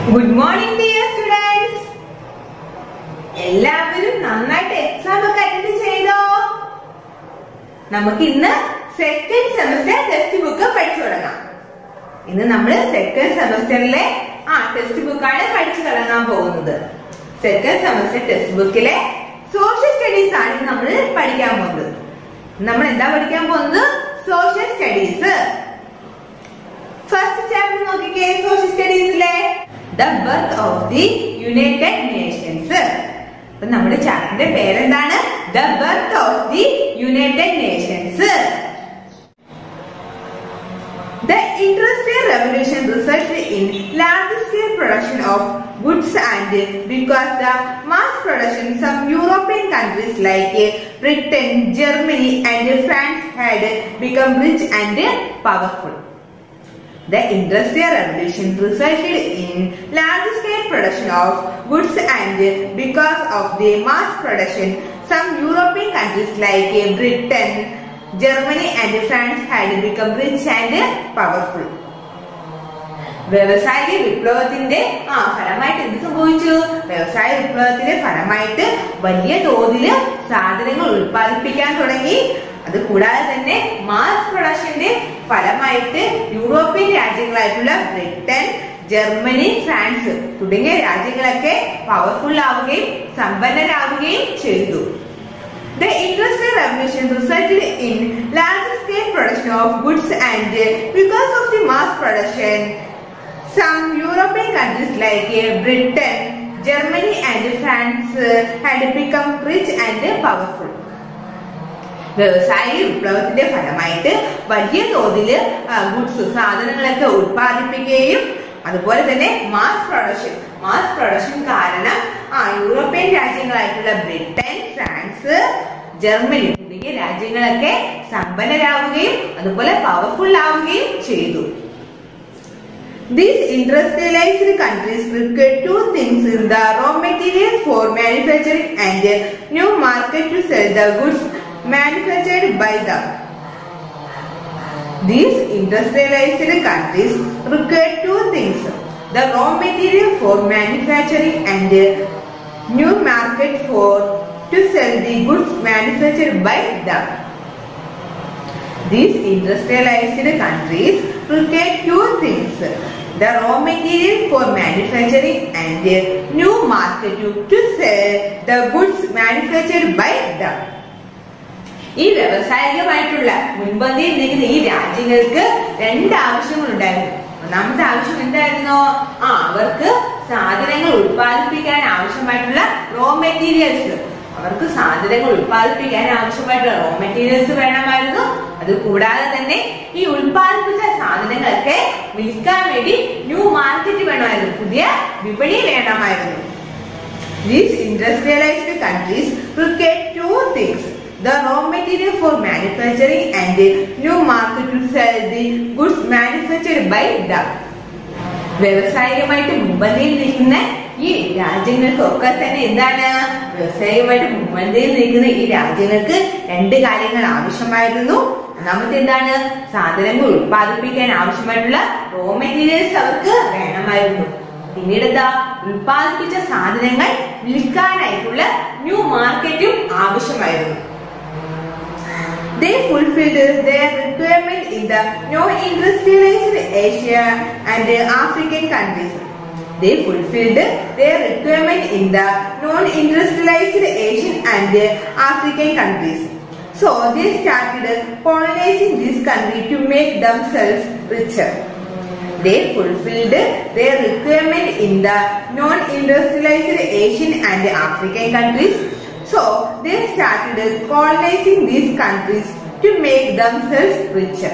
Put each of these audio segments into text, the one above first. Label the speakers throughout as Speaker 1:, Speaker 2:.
Speaker 1: Good morning dear students എല്ലാവരും നന്നായിട്ട് exam ഒക്കെ അറ്റൻഡ് ചെയ്തോ നമുക്ക് ഇന്ന് സെക്കൻഡ് സെമസ്റ്റർ ടെക്സ്റ്റ് ബുക്ക് പഠിച്ചു തുടങ്ങാം ഇന്ന് നമ്മൾ സെക്കൻഡ് സെമസ്റ്ററിലെ ആ ടെക്സ്റ്റ് ബുക്കാണ് പഠിച്ചു തുടങ്ങാൻ പോകുന്നത് സെക്കൻഡ് സെമസ്റ്റർ ടെക്സ്റ്റ് ബുക്കിലെ സോഷ്യൽ സ്റ്റഡീസ് ആണ് നമ്മൾ പഠിക്കാൻ പോകുന്നത് നമ്മൾ എന്താ പഠിക്കാൻ പോകുന്നത് സോഷ്യൽ സ്റ്റഡീസ് ഫസ്റ്റ് ചാപ്റ്റർ നോക്കിക്കേ സോഷ്യൽ സ്റ്റഡീസിലെ the birth of the United Nations അപ്പൊ നമ്മുടെ ചാപ്റ്ററിന്റെ പേരെന്താണ് the birth of the United Nations The Industrial Revolution resulted in large-scale production of goods and because the mass production some European countries like Britain, Germany and France had become rich and powerful. The Industrial Revolution resulted in large-scale production of goods and because of the mass production some European countries like Britain, Germany and France had become rich and powerful. വ്യവസായ വിപ്ലവത്തിന്റെ ആ ഫലമായിട്ട് എന്ത് സംഭവിച്ചു വ്യവസായ വിപ്ലവത്തിന്റെ ഫലമായിട്ട് വലിയ തോതിൽ സാധനങ്ങൾ ഉൽപ്പാദിപ്പിക്കാൻ തുടങ്ങി അത് കൂടാതെ തന്നെ മാസ് പ്രൊഡക്ഷന്റെ ഫലമായിട്ട് യൂറോപ്യൻ രാജ്യങ്ങളായിട്ടുള്ള ബ്രിട്ടൻ ജർമ്മനി ഫ്രാൻസ് തുടങ്ങിയ രാജ്യങ്ങളൊക്കെ പവർഫുൾ ആവുകയും സമ്പന്നരാവുകയും ചെയ്തു The Industrial Revolution resulted in large-scale production of goods and because of the mass production, some European countries like Britain, Germany and France had become rich and powerful. വ്യവസായ വിപ്ലവത്തിന്റെ ഫലമായിട്ട് വലിയ തോതില് goods സാധനങ്ങളൊക്കെ ഉത്പാദിപ്പിക്കുകയും അതുപോലെ തന്നെ മാസ് പ്രൊഡക്ഷൻ മാസ് പ്രൊഡക്ഷൻ കാരണം ആ യൂറോപ്യൻ രാജ്യങ്ങളായിട്ടുള്ള ബ്രിട്ടൻ ഫ്രാൻസ് ജർമ്മനി തുടങ്ങിയ രാജ്യങ്ങളൊക്കെ സമ്പന്നരാവുകയും അതുപോലെ പവർഫുൾ ആവുകയും ചെയ്തു These industrialized countries required two things in the raw materials for manufacturing and new market to sell the goods manufactured by them. These industrialized countries required two things. The raw material for manufacturing and new market for to sell the goods manufactured by them. These industrialized countries required two things. The raw material for manufacturing and new market to sell the goods manufactured by them. ഈ വ്യവസായികമായിട്ടുള്ള മുൻപന്തിയിൽ നിൽക്കുന്ന ഈ രാജ്യങ്ങൾക്ക് രണ്ട് ആവശ്യങ്ങളുണ്ടായിരുന്നു ഒന്നാമത്തെ ആവശ്യം എന്തായിരുന്നു ആ അവർക്ക് സാധനങ്ങൾ ഉത്പാദിപ്പിക്കാൻ ആവശ്യമായിട്ടുള്ള റോ മെറ്റീരിയൽസ് അവർക്ക് സാധനങ്ങൾ ഉത്പാദിപ്പിക്കാൻ ആവശ്യമായിട്ടുള്ള റോ മെറ്റീരിയൽസ് വേണമായിരുന്നു അത് കൂടാതെ തന്നെ ഈ ഉത്പാദിപ്പിച്ച സാധനങ്ങളൊക്കെ വിൽക്കാൻ വേണ്ടി ന്യൂ മാർക്കറ്റ് വേണമായിരുന്നു പുതിയ വിപണി വേണമായിരുന്നു These industrialized countries required two things. The raw material for manufacturing and new market to sell the goods manufactured by them. വ്യവസായികമായിട്ട് മുൻപന്തിയിൽ നിൽക്കുന്ന ഈ രാജ്യങ്ങൾക്കൊക്കെ തന്നെ എന്താണ് വ്യവസായികമായിട്ട് മുൻപന്തിയിൽ നിൽക്കുന്ന ഈ രാജ്യങ്ങൾക്ക് രണ്ട് കാര്യങ്ങൾ ആവശ്യമായിരുന്നു ഒന്നാമത്തെ എന്താണ് സാധനങ്ങൾ ഉത്പാദിപ്പിക്കാൻ ആവശ്യമായിട്ടുള്ള റോ മെറ്റീരിയൽസ് അവർക്ക് വേണമായിരുന്നു പിന്നീട് എന്താ ഉത്പാദിപ്പിച്ച സാധനങ്ങൾ വിൽക്കാനായിട്ടുള്ള ന്യൂ മാർക്കറ്റും ആവശ്യമായിരുന്നു They fulfilled their requirement in the non-industrialized Asia and African countries. They fulfilled their requirement in the non-industrialized Asian and African countries. So they started colonizing this country to make themselves richer. They fulfilled their requirement in the non-industrialized Asian and African countries. So they started colonizing these countries to make themselves richer.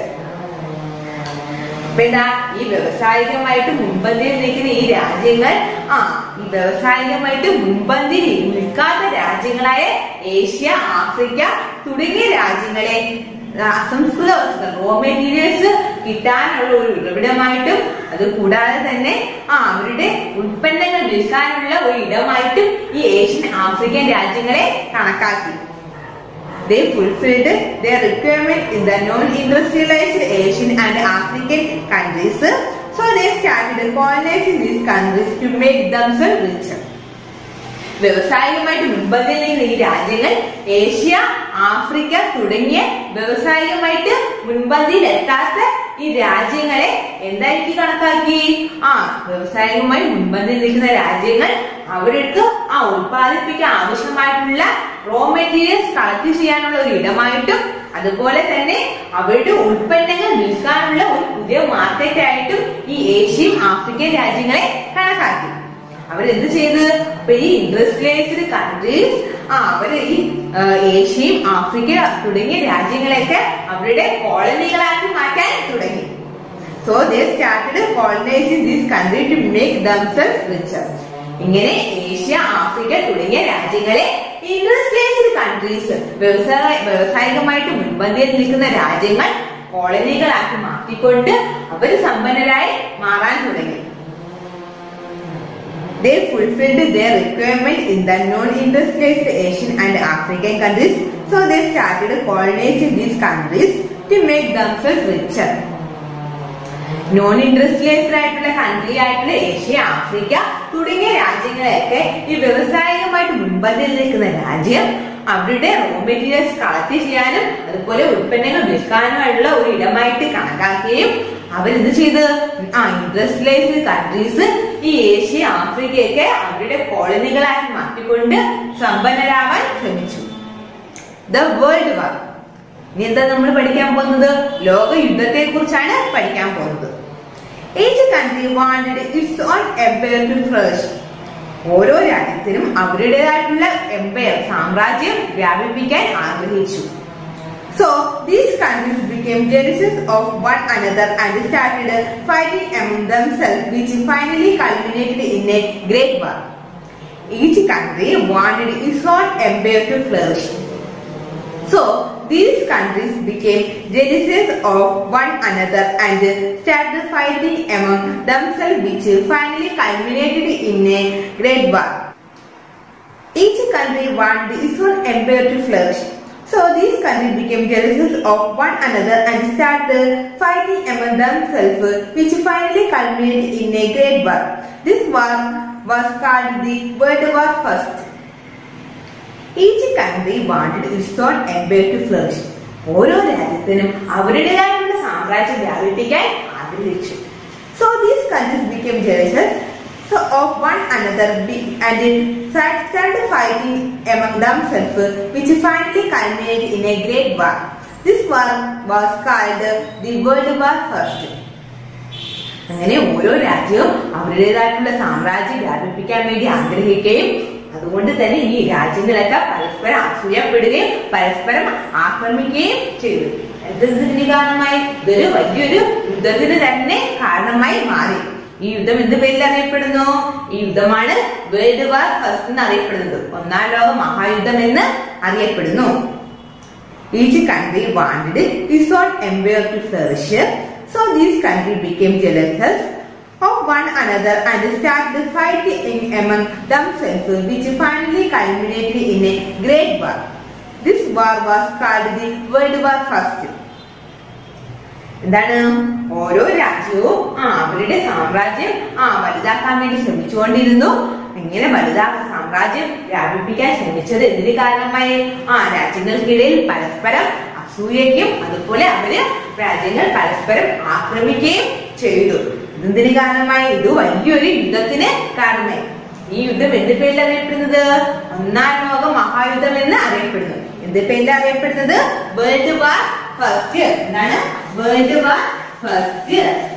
Speaker 1: പിന്നെ ഈ വ്യവസായികമായിട്ട് മുൻപന്തിയിൽ നിൽക്കുന്ന ഈ രാജ്യങ്ങൾ ആ ഈ വ്യവസായികമായിട്ട് മുൻപന്തിയിൽ നിൽക്കാത്ത രാജ്യങ്ങളായ ഏഷ്യ ആഫ്രിക്ക തുടങ്ങിയ രാജ്യങ്ങളെ അസംസ്കൃത വസ്തുക്കൾ റോ മെറ്റീരിയൽസ് കിട്ടാനുള്ള ഒരു ഉറവിടമായിട്ടും അത് കൂടാതെ തന്നെ ആ അവരുടെ ഉൽപ്പന്നങ്ങൾ വിൽക്കാനുള്ള ഒരു ഇടമായിട്ടും ഈ ഏഷ്യൻ ആഫ്രിക്കൻ രാജ്യങ്ങളെ കണക്കാക്കി They fulfilled their requirement in the non-industrialized Asian and African countries. So they started colonizing these countries to make themselves richer. വ്യവസായികമായിട്ട് മുൻപന്തിയിൽ നിൽക്കുന്ന ഈ രാജ്യങ്ങൾ ഏഷ്യ ആഫ്രിക്ക തുടങ്ങിയ വ്യവസായികമായിട്ട് മുൻപന്തിയിൽ എത്താത്ത ഈ രാജ്യങ്ങളെ എന്തായിരിക്കും കണക്കാക്കി ആ വ്യവസായികമായി മുൻപന്തിയിൽ നിൽക്കുന്ന രാജ്യങ്ങൾ അവർക്ക് ആ ഉൽപ്പാദിപ്പിക്കാൻ ആവശ്യമായിട്ടുള്ള റോ മെറ്റീരിയൽസ് കളക്ട് ചെയ്യാനുള്ള ഒരു ഇടമായിട്ടും അതുപോലെ തന്നെ അവരുടെ ഉൽപ്പന്നങ്ങൾ വിൽക്കാനുള്ള ഒരു പുതിയ മാർക്കറ്റ് ആയിട്ടും ഈ ഏഷ്യയും ആഫ്രിക്കൻ രാജ്യങ്ങളെ കണക്കാക്കി അവരെന്ത് ചെയ്ത് അപ്പൊ ഈ ഇൻഡസ്ട്രിയലൈസ്ഡ് കൺട്രീസ് ആ അവര് ഈ ആ, ഏഷ്യയും ആഫ്രിക്ക തുടങ്ങിയ രാജ്യങ്ങളെയൊക്കെ അവരുടെ കോളനികളാക്കി മാറ്റാൻ തുടങ്ങി so they started colonising these country to make themselves richer ഇങ്ങനെ ഏഷ്യ ആഫ്രിക്ക തുടങ്ങിയ രാജ്യങ്ങളെ ഇൻഡസ്ട്രിയലൈസ്ഡ് കൺട്രീസ് വ്യവസായ വ്യവസായികമായിട്ട് മുൻപന്തിയിൽ നിൽക്കുന്ന രാജ്യങ്ങൾ കോളനികളാക്കി മാറ്റിക്കൊണ്ട് അവർ സമ്പന്നരായി മാറാൻ തുടങ്ങി They fulfilled their requirement in the non-industrialized Asian and African countries, so they started colonizing these countries to make themselves richer. Non industrialised ആയിട്ടുള്ള കൺട്രി ആയിട്ടുള്ള ഏഷ്യ ആഫ്രിക്ക തുടങ്ങിയ രാജ്യങ്ങളെയൊക്കെ ഈ വ്യവസായികമായിട്ട് മുൻപന്തിയിൽ നിൽക്കുന്ന രാജ്യം അവരുടെ റോ മെറ്റീരിയൽസ് കളക്ട് ചെയ്യാനും അതുപോലെ ഉൽപ്പന്നങ്ങൾ വിൽക്കാനുമുള്ള ഒരു ഇടമായിട്ട് കണക്കാക്കുകയും അവരെന്ത് ചെയ്ത് ആ ഇൻഡസ്ട്രിയലൈസ്ഡ് കൺട്രീസ് ഈ ഏഷ്യ ആഫ്രിക്കയൊക്കെ അവരുടെ കോളനികളാക്കി മാറ്റിക്കൊണ്ട് സമ്പന്നരാവാൻ ശ്രമിച്ചു ദ വേൾഡ് വാർ ഇനി എന്താ നമ്മൾ പഠിക്കാൻ പോകുന്നത് ലോക യുദ്ധത്തെ കുറിച്ചാണ് പഠിക്കാൻ പോകുന്നത് each country wanted its own empire to flourish ഓരോ രാജ്യത്തിനും അവരുടേതായിട്ടുള്ള എംപയർ സാമ്രാജ്യം വ്യാപിപ്പിക്കാൻ ആഗ്രഹിച്ചു So these countries became jealous of one another and started fighting among themselves, which finally culminated in a great war. Each country wanted its own empire to flourish. So these countries became jealous of one another and started fighting among themselves, which finally culminated in a great war. Each country wanted its own empire to flourish. So these countries became jealous of one another and started fighting among themselves, which finally culminated in a great war. This war was called the World War First. Each country wanted its own empire to flourish. ഓരോ രാജ്യത്തിനും അവരുടേതായിട്ടുള്ള സാമ്രാജ്യം വ്യാപിപ്പിക്കാൻ ആഗ്രഹിച്ചു so these countries become jealous so of one another be- and started fighting among themselves, which finally culminated in a great war. This war was called the World War First. അങ്ങനെ ഓരോ രാജ്യവും അവരുടേതായിട്ടുള്ള സാമ്രാജ്യം വ്യാപിപ്പിക്കാൻ വേണ്ടി ആഗ്രഹിക്കുകയും അതുകൊണ്ട് തന്നെ ഈ രാജ്യങ്ങളൊക്കെ പരസ്പരം അസൂയപ്പെടുകയും പരസ്പരം ആക്രമിക്കുകയും ചെയ്തു എന്തിന് കാരണമായി ഇതൊരു വലിയൊരു യുദ്ധത്തിന് തന്നെ കാരണമായി മാറി ഈ യുദ്ധം എന്ത് പേരിൽ അറിയപ്പെടുന്നു ഈ യുദ്ധമാണ് വേൾഡ് വാർ ഫസ്റ്റ് എന്ന് അറിയപ്പെടുന്നത് ഒന്നാം ലോക മഹായുദ്ധം എന്ന് അറിയപ്പെടുന്നു Each country wanted its own empire to flourish, so these countries became jealous of one another and started fighting among themselves, which finally culminated in a great war. This war was called the World War First. എന്താണ് ഓരോ രാജ്യവും ആ അവരുടെ സാമ്രാജ്യം ആ വലുതാക്കാൻ വേണ്ടി ശ്രമിച്ചുകൊണ്ടിരുന്നു ഇങ്ങനെ വലുതാക്കാൻ സാമ്രാജ്യം വ്യാപിപ്പിക്കാൻ ശ്രമിച്ചത് എന്തിന് കാരണമായി ആ രാജ്യങ്ങൾക്കിടയിൽ പരസ്പരം അസൂയയ്ക്കും അതുപോലെ അവര് രാജ്യങ്ങൾ പരസ്പരം ആക്രമിക്കുകയും ചെയ്തു ഇതെന്തിന് കാരണമായി ഇത് വലിയൊരു യുദ്ധത്തിന് കാരണമായി ഈ യുദ്ധം എന്ത് പേരിൽ അറിയപ്പെടുന്നത് ഒന്നാം ലോക മഹായുദ്ധം എന്ന് അറിയപ്പെടുന്നു എന്ത് പേരിൽ അറിയപ്പെടുന്നത് വേൾഡ് വാർ ഫസ്റ്റ് എന്താണ് വേൾഡ് വാർ ഫസ്റ്റ്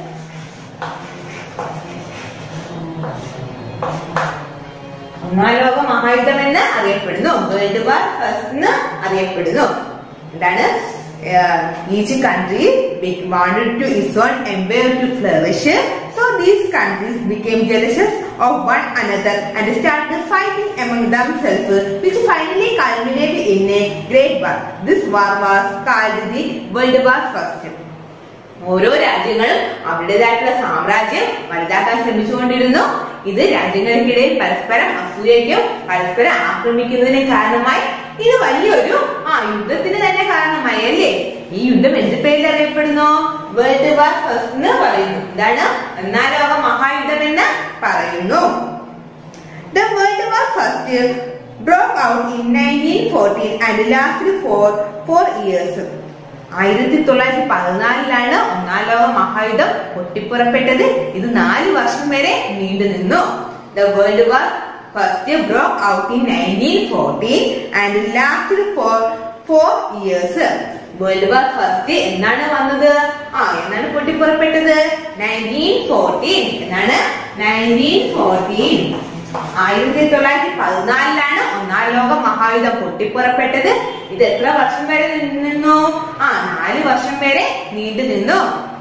Speaker 1: ഒന്നാം ലോക മഹായുദ്ധം എന്ന് അറിയപ്പെടുന്നു വേൾഡ് വാർ ഫസ്റ്റ് എന്ന് അറിയപ്പെടുന്നു എന്താണ് each country wanted to its own empire to flourish so these countries became jealous of one another and started fighting among themselves which finally culminated in a great war this war was called the world war first ഓരോ രാജ്യങ്ങളും അവരുടേതായിട്ടുള്ള സാമ്രാജ്യം വലുതാക്കാൻ ശ്രമിച്ചുകൊണ്ടിരുന്നു ഇത് രാജ്യങ്ങൾക്കിടയിൽ പരസ്പരം അസൂയയ്ക്കും പരസ്പരം ആക്രമിക്കുന്നതിന് കാരണമായി ഇത് വലിയൊരു ആ യുദ്ധത്തിന് തന്നെ കാരണമായി അല്ലേ ഈ യുദ്ധം എന്ത് പേരിൽ അറിയപ്പെടുന്നു വേൾഡ് വാർ ഫസ്റ്റ് എന്ന് പറയുന്നു ഇതാണ് ഒന്നാം ലോക മഹായുദ്ധം എന്ന് പറയുന്നു The World War First broke out in 1914 and lasted for four years. ആയിരത്തി തൊള്ളായിരത്തി പതിനാലിലാണ് ഒന്നാം ലോക മഹായുദ്ധം പൊട്ടിപ്പുറപ്പെട്ടത് ഇത് നാല് വർഷം വരെ നീണ്ടു നിന്നു the world war first broke out in nineteen fourteen and last for four years world war first എന്നാണ് വന്നത് ആ എന്നാണ് പൊട്ടിപ്പുറപ്പെട്ടത് നയൻറ്റീൻ ഫോർട്ടീൻ എന്നാണ് നയൻറ്റീൻ ഫോർട്ടീൻ ആയിരത്തി തൊള്ളായിരത്തി പതിനാലിലാണ് ഒന്നാം ലോക മഹായുദ്ധം പൊട്ടിപ്പുറപ്പെട്ടത് ഇത് എത്ര വർഷം വരെ നിന്നു ആ നാല് വർഷം വരെ നീണ്ടു നിന്നു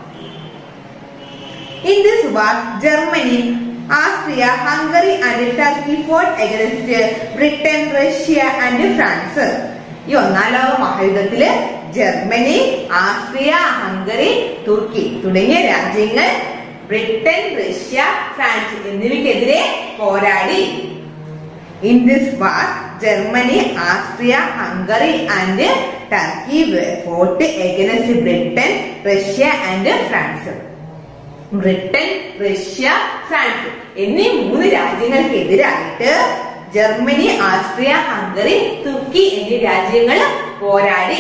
Speaker 1: in this war Germany Austria Hungary and Turkey fought against Britain Russia and France ഈ ഒന്നാം ലോക മഹായുദ്ധത്തില് ജർമ്മനി ആസ്ട്രിയ ഹംഗറി തുർക്കി തുടങ്ങിയ രാജ്യങ്ങൾ ബ്രിട്ടൻ റഷ്യ ഫ്രാൻസ് എന്നിവയ്ക്കെതിരെ പോരാടി in this war Germany Austria Hungary and Turkey fought against Britain Russia and France Britain Russia France എന്നീ മൂന്ന് രാജ്യങ്ങൾക്കെതിരായിട്ട് ജർമ്മനി ആസ്ട്രിയ ഹംഗറി തുർക്കി എന്നീ രാജ്യങ്ങൾ പോരാടി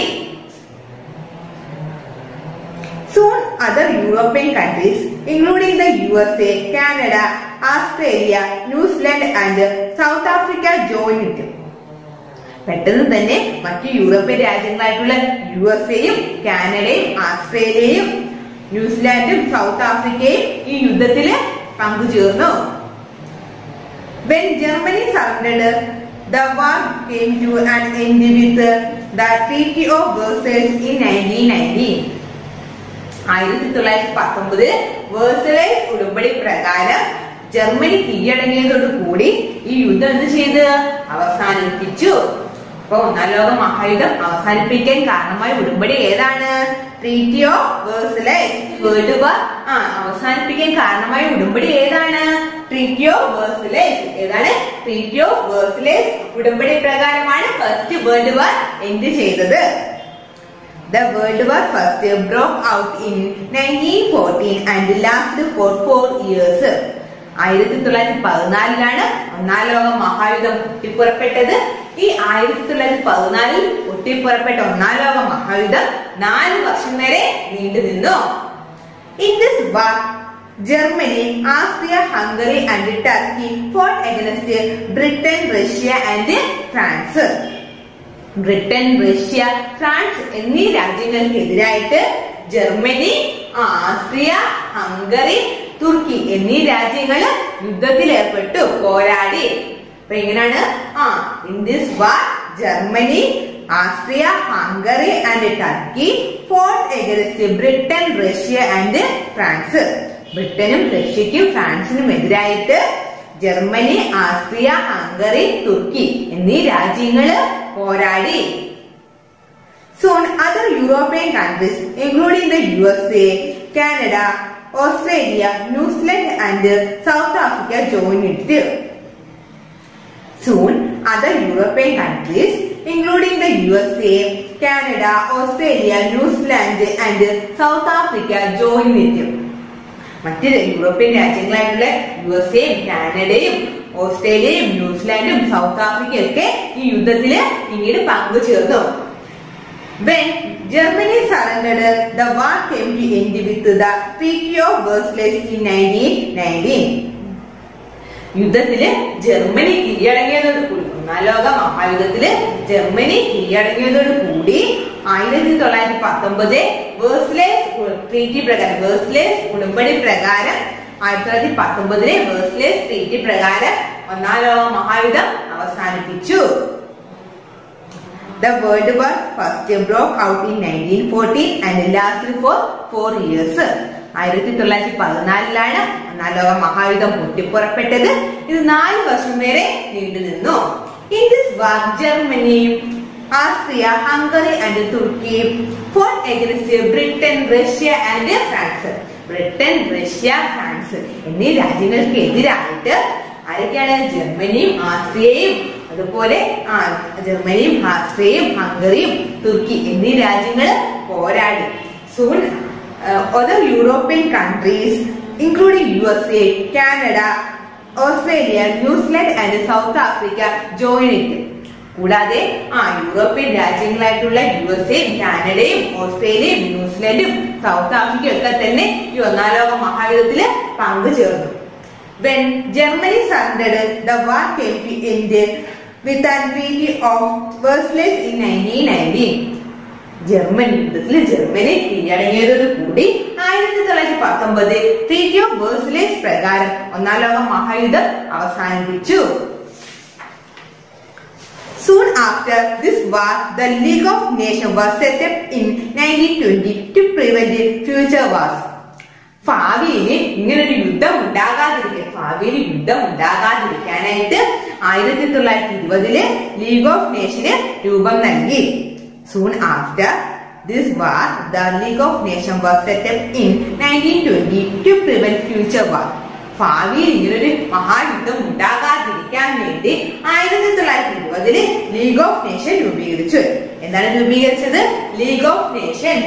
Speaker 1: Soon other European countries, including the USA, Canada, Australia, New Zealand and South Africa joined it. പെട്ടെന്ന് തന്നെ മറ്റു യൂറോപ്യൻ രാജ്യങ്ങളായിട്ടുള്ള യു എസ് എയും കാനഡയും ആസ്ട്രേലിയയും ന്യൂസിലാൻഡും സൗത്ത് ആഫ്രിക്കയും ഈ യുദ്ധത്തില് പങ്കുചേർന്നു When Germany surrendered, the war came to an end with the Treaty of Versailles in 1919. ആയിരത്തി തൊള്ളായിരത്തി പത്തൊമ്പതിൽ വേഴ്സലൈസ് ഉടമ്പടി പ്രകാരം ജർമ്മനി കീഴടങ്ങിയതോടുകൂടി ഈ യുദ്ധം എന്ത് ചെയ്ത് അവസാനിപ്പിച്ചു അപ്പൊ ഒന്നാം ലോക മഹായുദ്ധം അവസാനിപ്പിക്കാൻ കാരണമായ ഉടമ്പടി ഏതാണ് treaty of Versailles world war ആ അവസാനിപ്പിക്കാൻ കാരണമായ ഉടമ്പടി ഏതാണ് ട്രീറ്റി ഓഫ് വേഴ്സലൈസ് ഏതാണ് ട്രീറ്റി ഓഫ് വേഴ്സലൈസ് ഉടമ്പടി പ്രകാരമാണ് ഫസ്റ്റ് വേൾഡ് വാർ എൻഡ് ചെയ്തത് The World War First broke out in 1914 and lasted for four years. ആയിരത്തി തൊള്ളായിരത്തി പതിനാലിലാണ് ഒന്നാം ലോക മഹായുദ്ധം പൊട്ടിപ്പുറപ്പെട്ടത് ഈ ആയിരത്തി തൊള്ളായിരത്തി പതിനാലിൽ പൊട്ടിപ്പുറപ്പെട്ട ഒന്നാം ലോക മഹായുദ്ധം നാല് വർഷം വരെ നീണ്ടു നിന്നു in this war Germany Austria Hungary and Turkey fought against Britain Russia and France Britain Russia France എന്നീ രാജ്യങ്ങൾക്കെതിരായിട്ട് ജർമ്മനി ആസ്ട്രിയ ഹംഗറി തുർക്കി എന്നീ രാജ്യങ്ങൾ യുദ്ധത്തിൽ ഏർപ്പെട്ടു പോരാടി അപ്പൊ എങ്ങനെയാണ് ആ in this war Germany Austria Hungary and Turkey fought against Britain Russia and France ബ്രിട്ടനും റഷ്യക്കും ഫ്രാൻസിനും എതിരായിട്ട് ജർമ്മനി ആസ്ട്രിയ ഹംഗറി തുർക്കി എന്നീ രാജ്യങ്ങള് പോരാടി Soon other European countries including the USA, Canada, Australia, New Zealand and South Africa joined it. Soon other European countries including the USA, Canada, Australia, New Zealand and South Africa joined it. മറ്റ് European രാജ്യങ്ങളായിട്ടുള്ള U S എയും കാനഡയും ഓസ്ട്രേലിയയും ന്യൂസിലാൻഡും south ആഫ്രിക്കയും ഒക്കെ ഈ യുദ്ധത്തില് പിന്നീട് പങ്കുചേർന്നു When Germany surrendered, the war came to end with the Treaty of Versailles in 1919. യുദ്ധത്തില് ജർമ്മനി കീഴടങ്ങിയതോട് കൂടി ഒന്നാം ലോക മഹായുദ്ധത്തില് ജർമ്മനി കീഴടങ്ങിയതോട് കൂടി ആയിരത്തി തൊള്ളായിരത്തി പത്തൊമ്പത് വേഴ്സ്ലേസ് ട്രീറ്റി പ്രകാരം വേഴ്സ്ലേസ് ഉടമ്പടി പ്രകാരം ആയിരത്തി തൊള്ളായിരത്തി പത്തൊമ്പതിലെ വേഴ്സ്ലേസ് ട്രീറ്റി പ്രകാരം ഒന്നാം ലോക മഹായുദ്ധം അവസാനിപ്പിച്ചു The World War first broke out in 1914 and lasted for four years. ആയിരത്തി തൊള്ളായിരത്തി പതിനാലിലാണ് ഒന്നാം ലോക മഹായുദ്ധം പൊട്ടിപ്പുറപ്പെട്ടത് ഇത് നാല് വർഷം വരെ നീണ്ടു നിന്നു in this war Germany Austria Hungary and Turkey fought against Britain Russia and France Britain Russia France എന്നീ രാജ്യങ്ങൾക്ക് എതിരായിട്ട് ആരൊക്കെയാണ് ജർമ്മനിയും ആസ്ട്രിയയും അതുപോലെ ആ ജർമ്മനിയും ആസ്ട്രിയയും ഹംഗറിയും തുർക്കി എന്നീ രാജ്യങ്ങൾ പോരാടി soon other European countries including USA, Canada, Australia New Zealand and South Africa join it കൂടാതെ ആ യൂറോപ്യൻ രാജ്യങ്ങളായിട്ടുള്ള യു എസ് എ കാനഡയും ഓസ്ട്രേലിയയും ന്യൂസിലൻഡും സൗത്ത് ആഫ്രിക്കയും ഒക്കെ തന്നെ ഈ ഒന്നാം ലോക മഹായുദ്ധത്തില് പങ്കുചേർന്നു when Germany surrendered the war came to end with a treaty of Versailles in 1919 Germany യുദ്ധത്തിൽ ജർമ്മനി കീഴടങ്ങിയതോടു കൂടി ആയിരത്തി തൊള്ളായിരത്തി പത്തൊമ്പത് ട്രീറ്റി ഓഫ് വേഴ്സലേസ് പ്രകാരം ഒന്നാം ലോക മഹായുദ്ധം അവസാനിപ്പിച്ചു Soon after this war, the League of Nations was set up in 1920 to prevent future wars. ഭാവിയിൽ ഇങ്ങനൊരു യുദ്ധം ഉണ്ടാകാതിരിക്കാൻ ഭാവിയിൽ യുദ്ധം ഉണ്ടാകാതിരിക്കാനായിട്ട് ആയിരത്തി തൊള്ളായിരത്തി ഇരുപതില് ലീഗ് ഓഫ് നേഷന് രൂപം നൽകി soon after this war the league of nation was set up in nineteen twenty to prevent future war ഭാവിയിൽ ഇങ്ങനൊരു മഹായുദ്ധം ഉണ്ടാകാതിരിക്കാൻ വേണ്ടി ആയിരത്തി തൊള്ളായിരത്തി ഇരുപതില് ലീഗ് ഓഫ് നേഷൻ രൂപീകരിച്ചു എന്താണ് രൂപീകരിച്ചത് ലീഗ് ഓഫ് നേഷൻസ്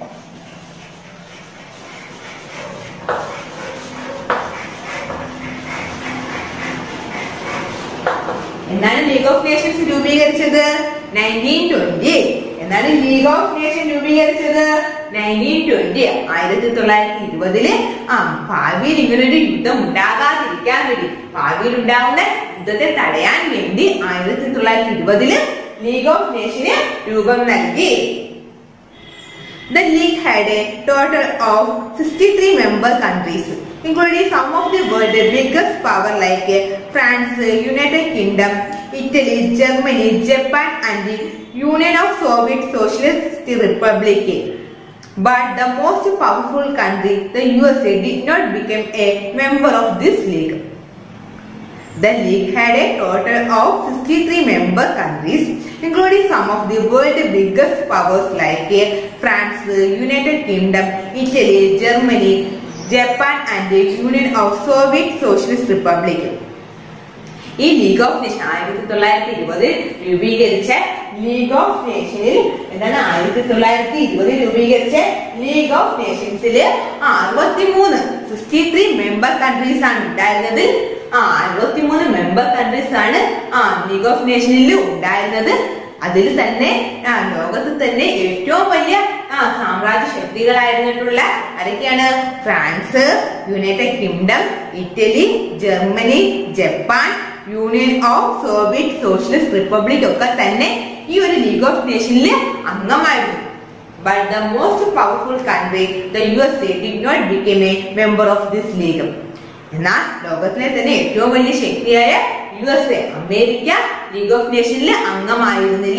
Speaker 1: എന്നാണ് ലീഗ് ഓഫ് നേഷൻസ് രൂപീകരിച്ചത് നയൻറ്റീൻ ട്വന്റി എന്നാണ് ലീഗ് ഓഫ് നേഷൻ രൂപീകരിച്ചത് നയൻറ്റീൻ ട്വന്റി ആയിരത്തി തൊള്ളായിരത്തി ഇരുപതില് ആ ഭാവിയിൽ ഇങ്ങനൊരു യുദ്ധം ഉണ്ടാകാതിരിക്കാൻ വേണ്ടി ഭാവിയിൽ ഉണ്ടാവുന്ന യുദ്ധത്തെ തടയാൻ വേണ്ടി ആയിരത്തി തൊള്ളായിരത്തി ഇരുപതില് ലീഗ് ഓഫ് നേഷന് രൂപം നൽകി The league had a total of 63 member countries, including some of the world's biggest power like France, United Kingdom, Italy, Germany, Japan, and the Union of Soviet Socialist Republic. But the most powerful country, the USA, did not become a member of this league. The league had a total of 63 member countries, including some of the world's biggest powers like France, United Kingdom, Italy, Germany, Japan, and the Union of Soviet Socialist Republic. ഈ league of nation ആയിരത്തി തൊള്ളായിരത്തി ഇരുപതിൽ രൂപീകരിച്ച league of നേഷനിൽ എന്താണ് ആയിരത്തി തൊള്ളായിരത്തി ഇരുപതിൽ രൂപീകരിച്ച ലീഗ് ഓഫ് നേഷൻസിൽ അറുപത്തിമൂന്ന് സിക്സ്റ്റി ത്രീ മെമ്പർ കൺട്രീസ് ആണ് ഉണ്ടായിരുന്നത് ആ അറുപത്തിമൂന്ന് മെമ്പർ കൺട്രീസ് ആണ് ആ ലീഗ് ഓഫ് നേഷനിൽ ഉണ്ടായിരുന്നത് അതിൽ തന്നെ ആ ലോകത്ത് തന്നെ ഏറ്റവും വലിയ ആ സാമ്രാജ്യ ശക്തികളായിരുന്നിട്ടുള്ള ആരൊക്കെയാണ് France United Kingdom Italy Germany Japan Union of Soviet Socialist Republic ഒക്കെ തന്നെ ഈ ഒരു ലീഗ് ഓഫ് നേഷനിൽ അംഗമായിരുന്നു But the most powerful country, the USA, did not become a member of this league. എന്നാൽ ലോകത്തിലെ തന്നെ ഏറ്റവും വലിയ ശക്തിയായ U S A America league of നേഷനിൽ അംഗമായിരുന്നില്ല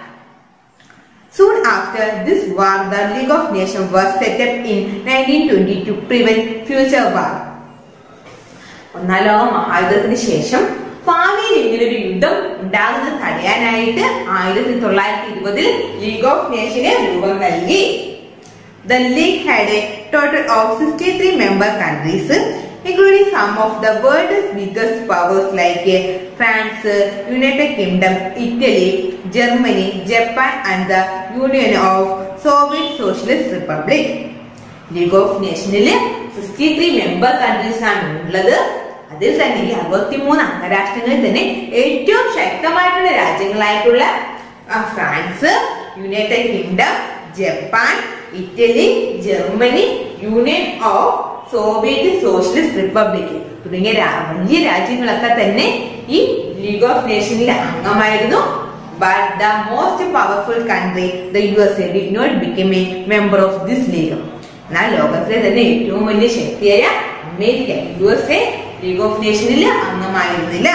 Speaker 1: Soon after this war, the League of Nations was set up in 1920 to prevent future war. ഒന്നാം ലോക മഹായുദ്ധത്തിന് ശേഷം ഭാവിയിൽ ഇങ്ങനൊരു യുദ്ധം ഉണ്ടാകുന്നത് തടയാനായിട്ട് ആയിരത്തി തൊള്ളായിരത്തി ഇരുപതിൽ ലീഗ് ഓഫ് നേഷന് രൂപം നൽകി The league had a total of 63 member countries, including some of the world's biggest powers like France, United Kingdom, Italy, Germany, Japan, and the Union of Soviet Socialist Republic. League of നേഷനില് sixty three member countries ആണ് ഉള്ളത് അതിൽ തന്നെ ഈ അറുപത്തിമൂന്ന് അംഗരാഷ്ട്രങ്ങളിൽ തന്നെ ഏറ്റവും ശക്തമായിട്ടുള്ള രാജ്യങ്ങളായിട്ടുള്ള ആ, France United Kingdom Japan Italy Germany Union of Soviet Socialist Republic തുടങ്ങിയ രാ- വലിയ രാജ്യങ്ങളൊക്കെ തന്നെ ഈ ലീഗ് ഓഫ് നേഷനിലെ അംഗമായിരുന്നു But the most powerful country, the USA, did not become a member of this league. എന്നാൽ ലോകത്തിലെ തന്നെ ഏറ്റവും വലിയ ശക്തിയായ America U S A league of നേഷനിൽ അംഗമായിരുന്നില്ല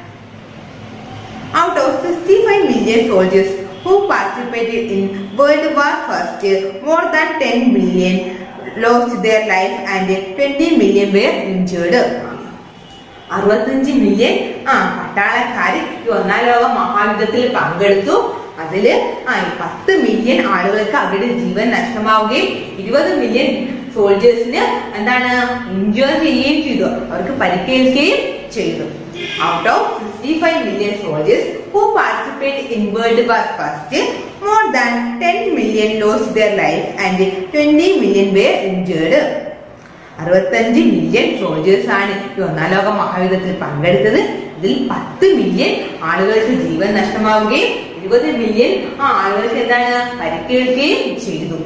Speaker 1: Out of 65 million soldiers who participated in World War First, more than 10 million lost their life and 20 million were injured. അറുപത്തഞ്ച് million ആ പട്ടാളക്കാര് ഈ ഒന്നാം ലോക മഹായുദ്ധത്തിൽ പങ്കെടുത്തു അതില് ആ ഈ പത്ത് മില്യൺ ആളുകൾക്ക് അവരുടെ ജീവൻ നഷ്ടമാവുകയും ഇരുപത് മില്യൺ സോൾജേഴ്സിന് എന്താണ് ഇഞ്ചുർ ചെയ്യുകയും ചെയ്തു അവർക്ക് പരിക്കേൽക്കുകയും ചെയ്തു out of fifty five million soldiers who participate in world war first more than ten million lose their life and twenty million were injured അറുപത്തഞ്ച് മില്യൺ സോൾജേഴ്സ് ആണ് ഈ ഒന്നാം ലോക മഹായുദ്ധത്തിൽ പങ്കെടുത്തത് ഇതിൽ പത്ത് മില്യൺ ആളുകൾക്ക് ജീവൻ നഷ്ടമാവുകയും ഇരുപത് മില്യൺ ആ ആളുകൾക്ക് എന്താണ് പരിക്കേൽക്കുകയും ചെയ്തു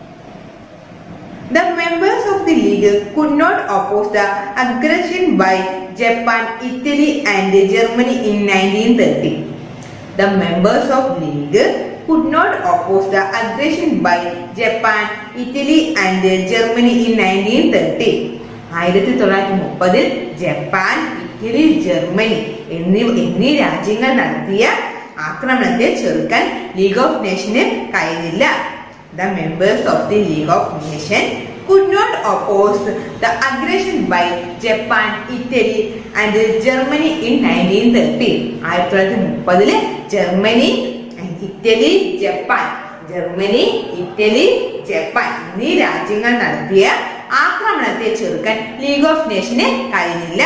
Speaker 1: The members of the league could not oppose the aggression by Japan, Italy and Germany in 1930. The members of league could not oppose the aggression by Japan, Italy and Germany in 1930. ആയിരത്തി തൊള്ളായിരത്തി മുപ്പതിൽ Japan Italy Germany എന്നീ എന്നീ രാജ്യങ്ങൾ നടത്തിയ ആക്രമണത്തെ ചെറുക്കാൻ league of നേഷന് കഴിഞ്ഞില്ല The members of the League of Nations could not oppose the aggression by Japan, Italy and Germany in 1930. ആയിരത്തി തൊള്ളായിരത്തി മുപ്പതില് Germany Italy Japan Germany Italy Japan എന്നീ രാജ്യങ്ങൾ നടത്തിയ ആക്രമണത്തെ ചെറുക്കാൻ ലീഗ് ഓഫ് നേഷന് കഴിഞ്ഞില്ല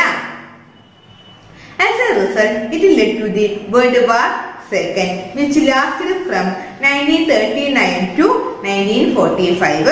Speaker 1: As a result, it led to the World War II, which lasted from 1939 to 1945.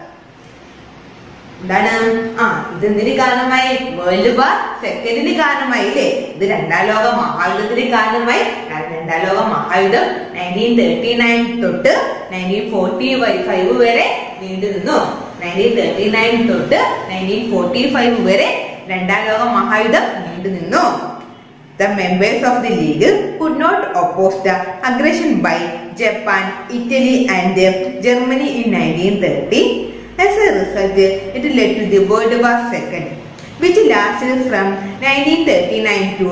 Speaker 1: എന്താണ് ആ ഇതെന്തിന് കാരണമായി വേൾഡ് വാർ സെക്കൻഡിന് കാരണമായില്ലേ ഇത് രണ്ടാം ലോക മഹായുദ്ധത്തിന് കാരണമായി കാരണം രണ്ടാം ലോക മഹായുദ്ധം നയൻറ്റീൻ തേർട്ടി നയൻ തൊട്ട് നയൻറ്റീൻ ഫോർട്ടി ഫൈവ് വരെ നീണ്ടു നിന്നു നയൻറ്റീൻ തേർട്ടി നയൻ തൊട്ട് നയൻറ്റീൻ ഫോർട്ടി ഫൈവ് വരെ രണ്ടാം ലോക മഹായുദ്ധം നീണ്ടു നിന്നു The members of the league could not oppose the aggression by Japan, Italy and Germany in 1930. As a result, it led to the World War II, which lasted from 1939 to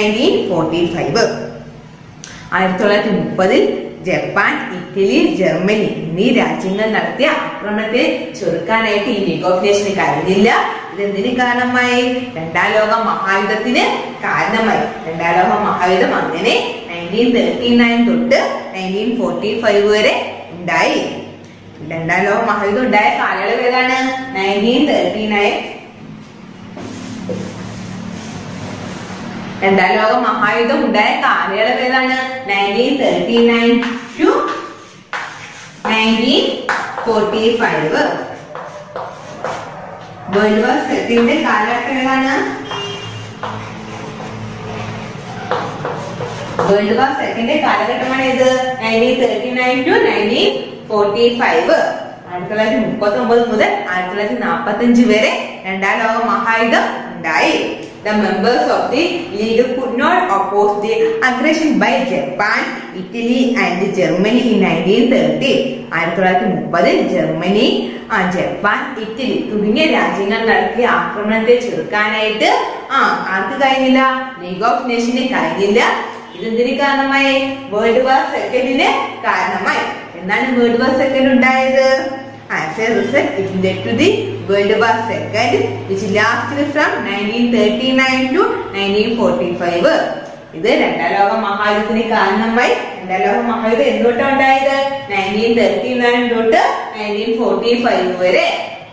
Speaker 1: 1945. ആയിരത്തി തൊള്ളായിരത്തി മുപ്പതിൽ Japan Italy Germany എന്നീ രാജ്യങ്ങൾ നടത്തിയ ആക്രമണത്തെ ചെറുക്കാനായിട്ട് ഈ league of നേഷന് കഴിഞ്ഞില്ല ഇതെന്തിന് കാരണമായി രണ്ടാം ലോക മഹായുദ്ധത്തിന് കാരണമായി രണ്ടാം ലോക മഹായുദ്ധം അങ്ങനെ നയൻറ്റീൻ തേർട്ടി നയൻ തൊട്ട് നയൻറ്റീൻ ഫോർട്ടി ഫൈവ് വരെ ഉണ്ടായി രണ്ടാം ലോക മഹായുദ്ധം ഉണ്ടായ കാലയളവ് ഏതാണ് നയൻറ്റീൻ തേർട്ടി നയൻ രണ്ടാം ലോക മഹായുദ്ധം ഉണ്ടായ കാലയളവ് ഏതാണ് nineteen thirty nine to nineteen forty five world war second കാലഘട്ടം ഏതാണ് വേൾഡ് വാർ സെക്കൻഡ് കാലഘട്ടമാണ് ഇത് nineteen thirty nine to nineteen forty five ആയിരത്തി തൊള്ളായിരത്തി മുപ്പത്തി ഒമ്പത് മുതൽ ആയിരത്തി തൊള്ളായിരത്തി നാൽപ്പത്തി അഞ്ച് വരെ രണ്ടാം ലോക മഹായുദ്ധം ഉണ്ടായി The members of the league could not oppose the aggression by Japan, Italy and Germany in 1930. ആയിരത്തി തൊള്ളായിരത്തി മുപ്പതിൽ ജർമ്മനി ആ ജപ്പാൻ ഇറ്റലി തുടങ്ങിയ രാജ്യങ്ങൾ നടത്തിയ ആക്രമണത്തെ ചെറുക്കാനായിട്ട് ആ ആർക്ക് കഴിഞ്ഞില്ല ലീഗ് ഓഫ് നേഷന് കഴിഞ്ഞില്ല ഇതെന്തിന് കാരണമായി വേൾഡ് വാർ സെക്കൻഡിന് കാരണമായി എന്താണ് വേൾഡ് വാർ സെക്കൻഡ് ഉണ്ടായത് As a result, it led to the World War II, which lasted from 1939 to 1945. ഇത് രണ്ടാം ലോക മഹായുദ്ധത്തിന് കാരണമായി രണ്ടാം ലോക മഹായുദ്ധം എന്തൊട്ടാ ഉണ്ടായത് നയൻറ്റീൻ തേർട്ടി നയൻ തൊട്ട് നയൻറ്റീൻ ഫോർട്ടി ഫൈവ് വരെ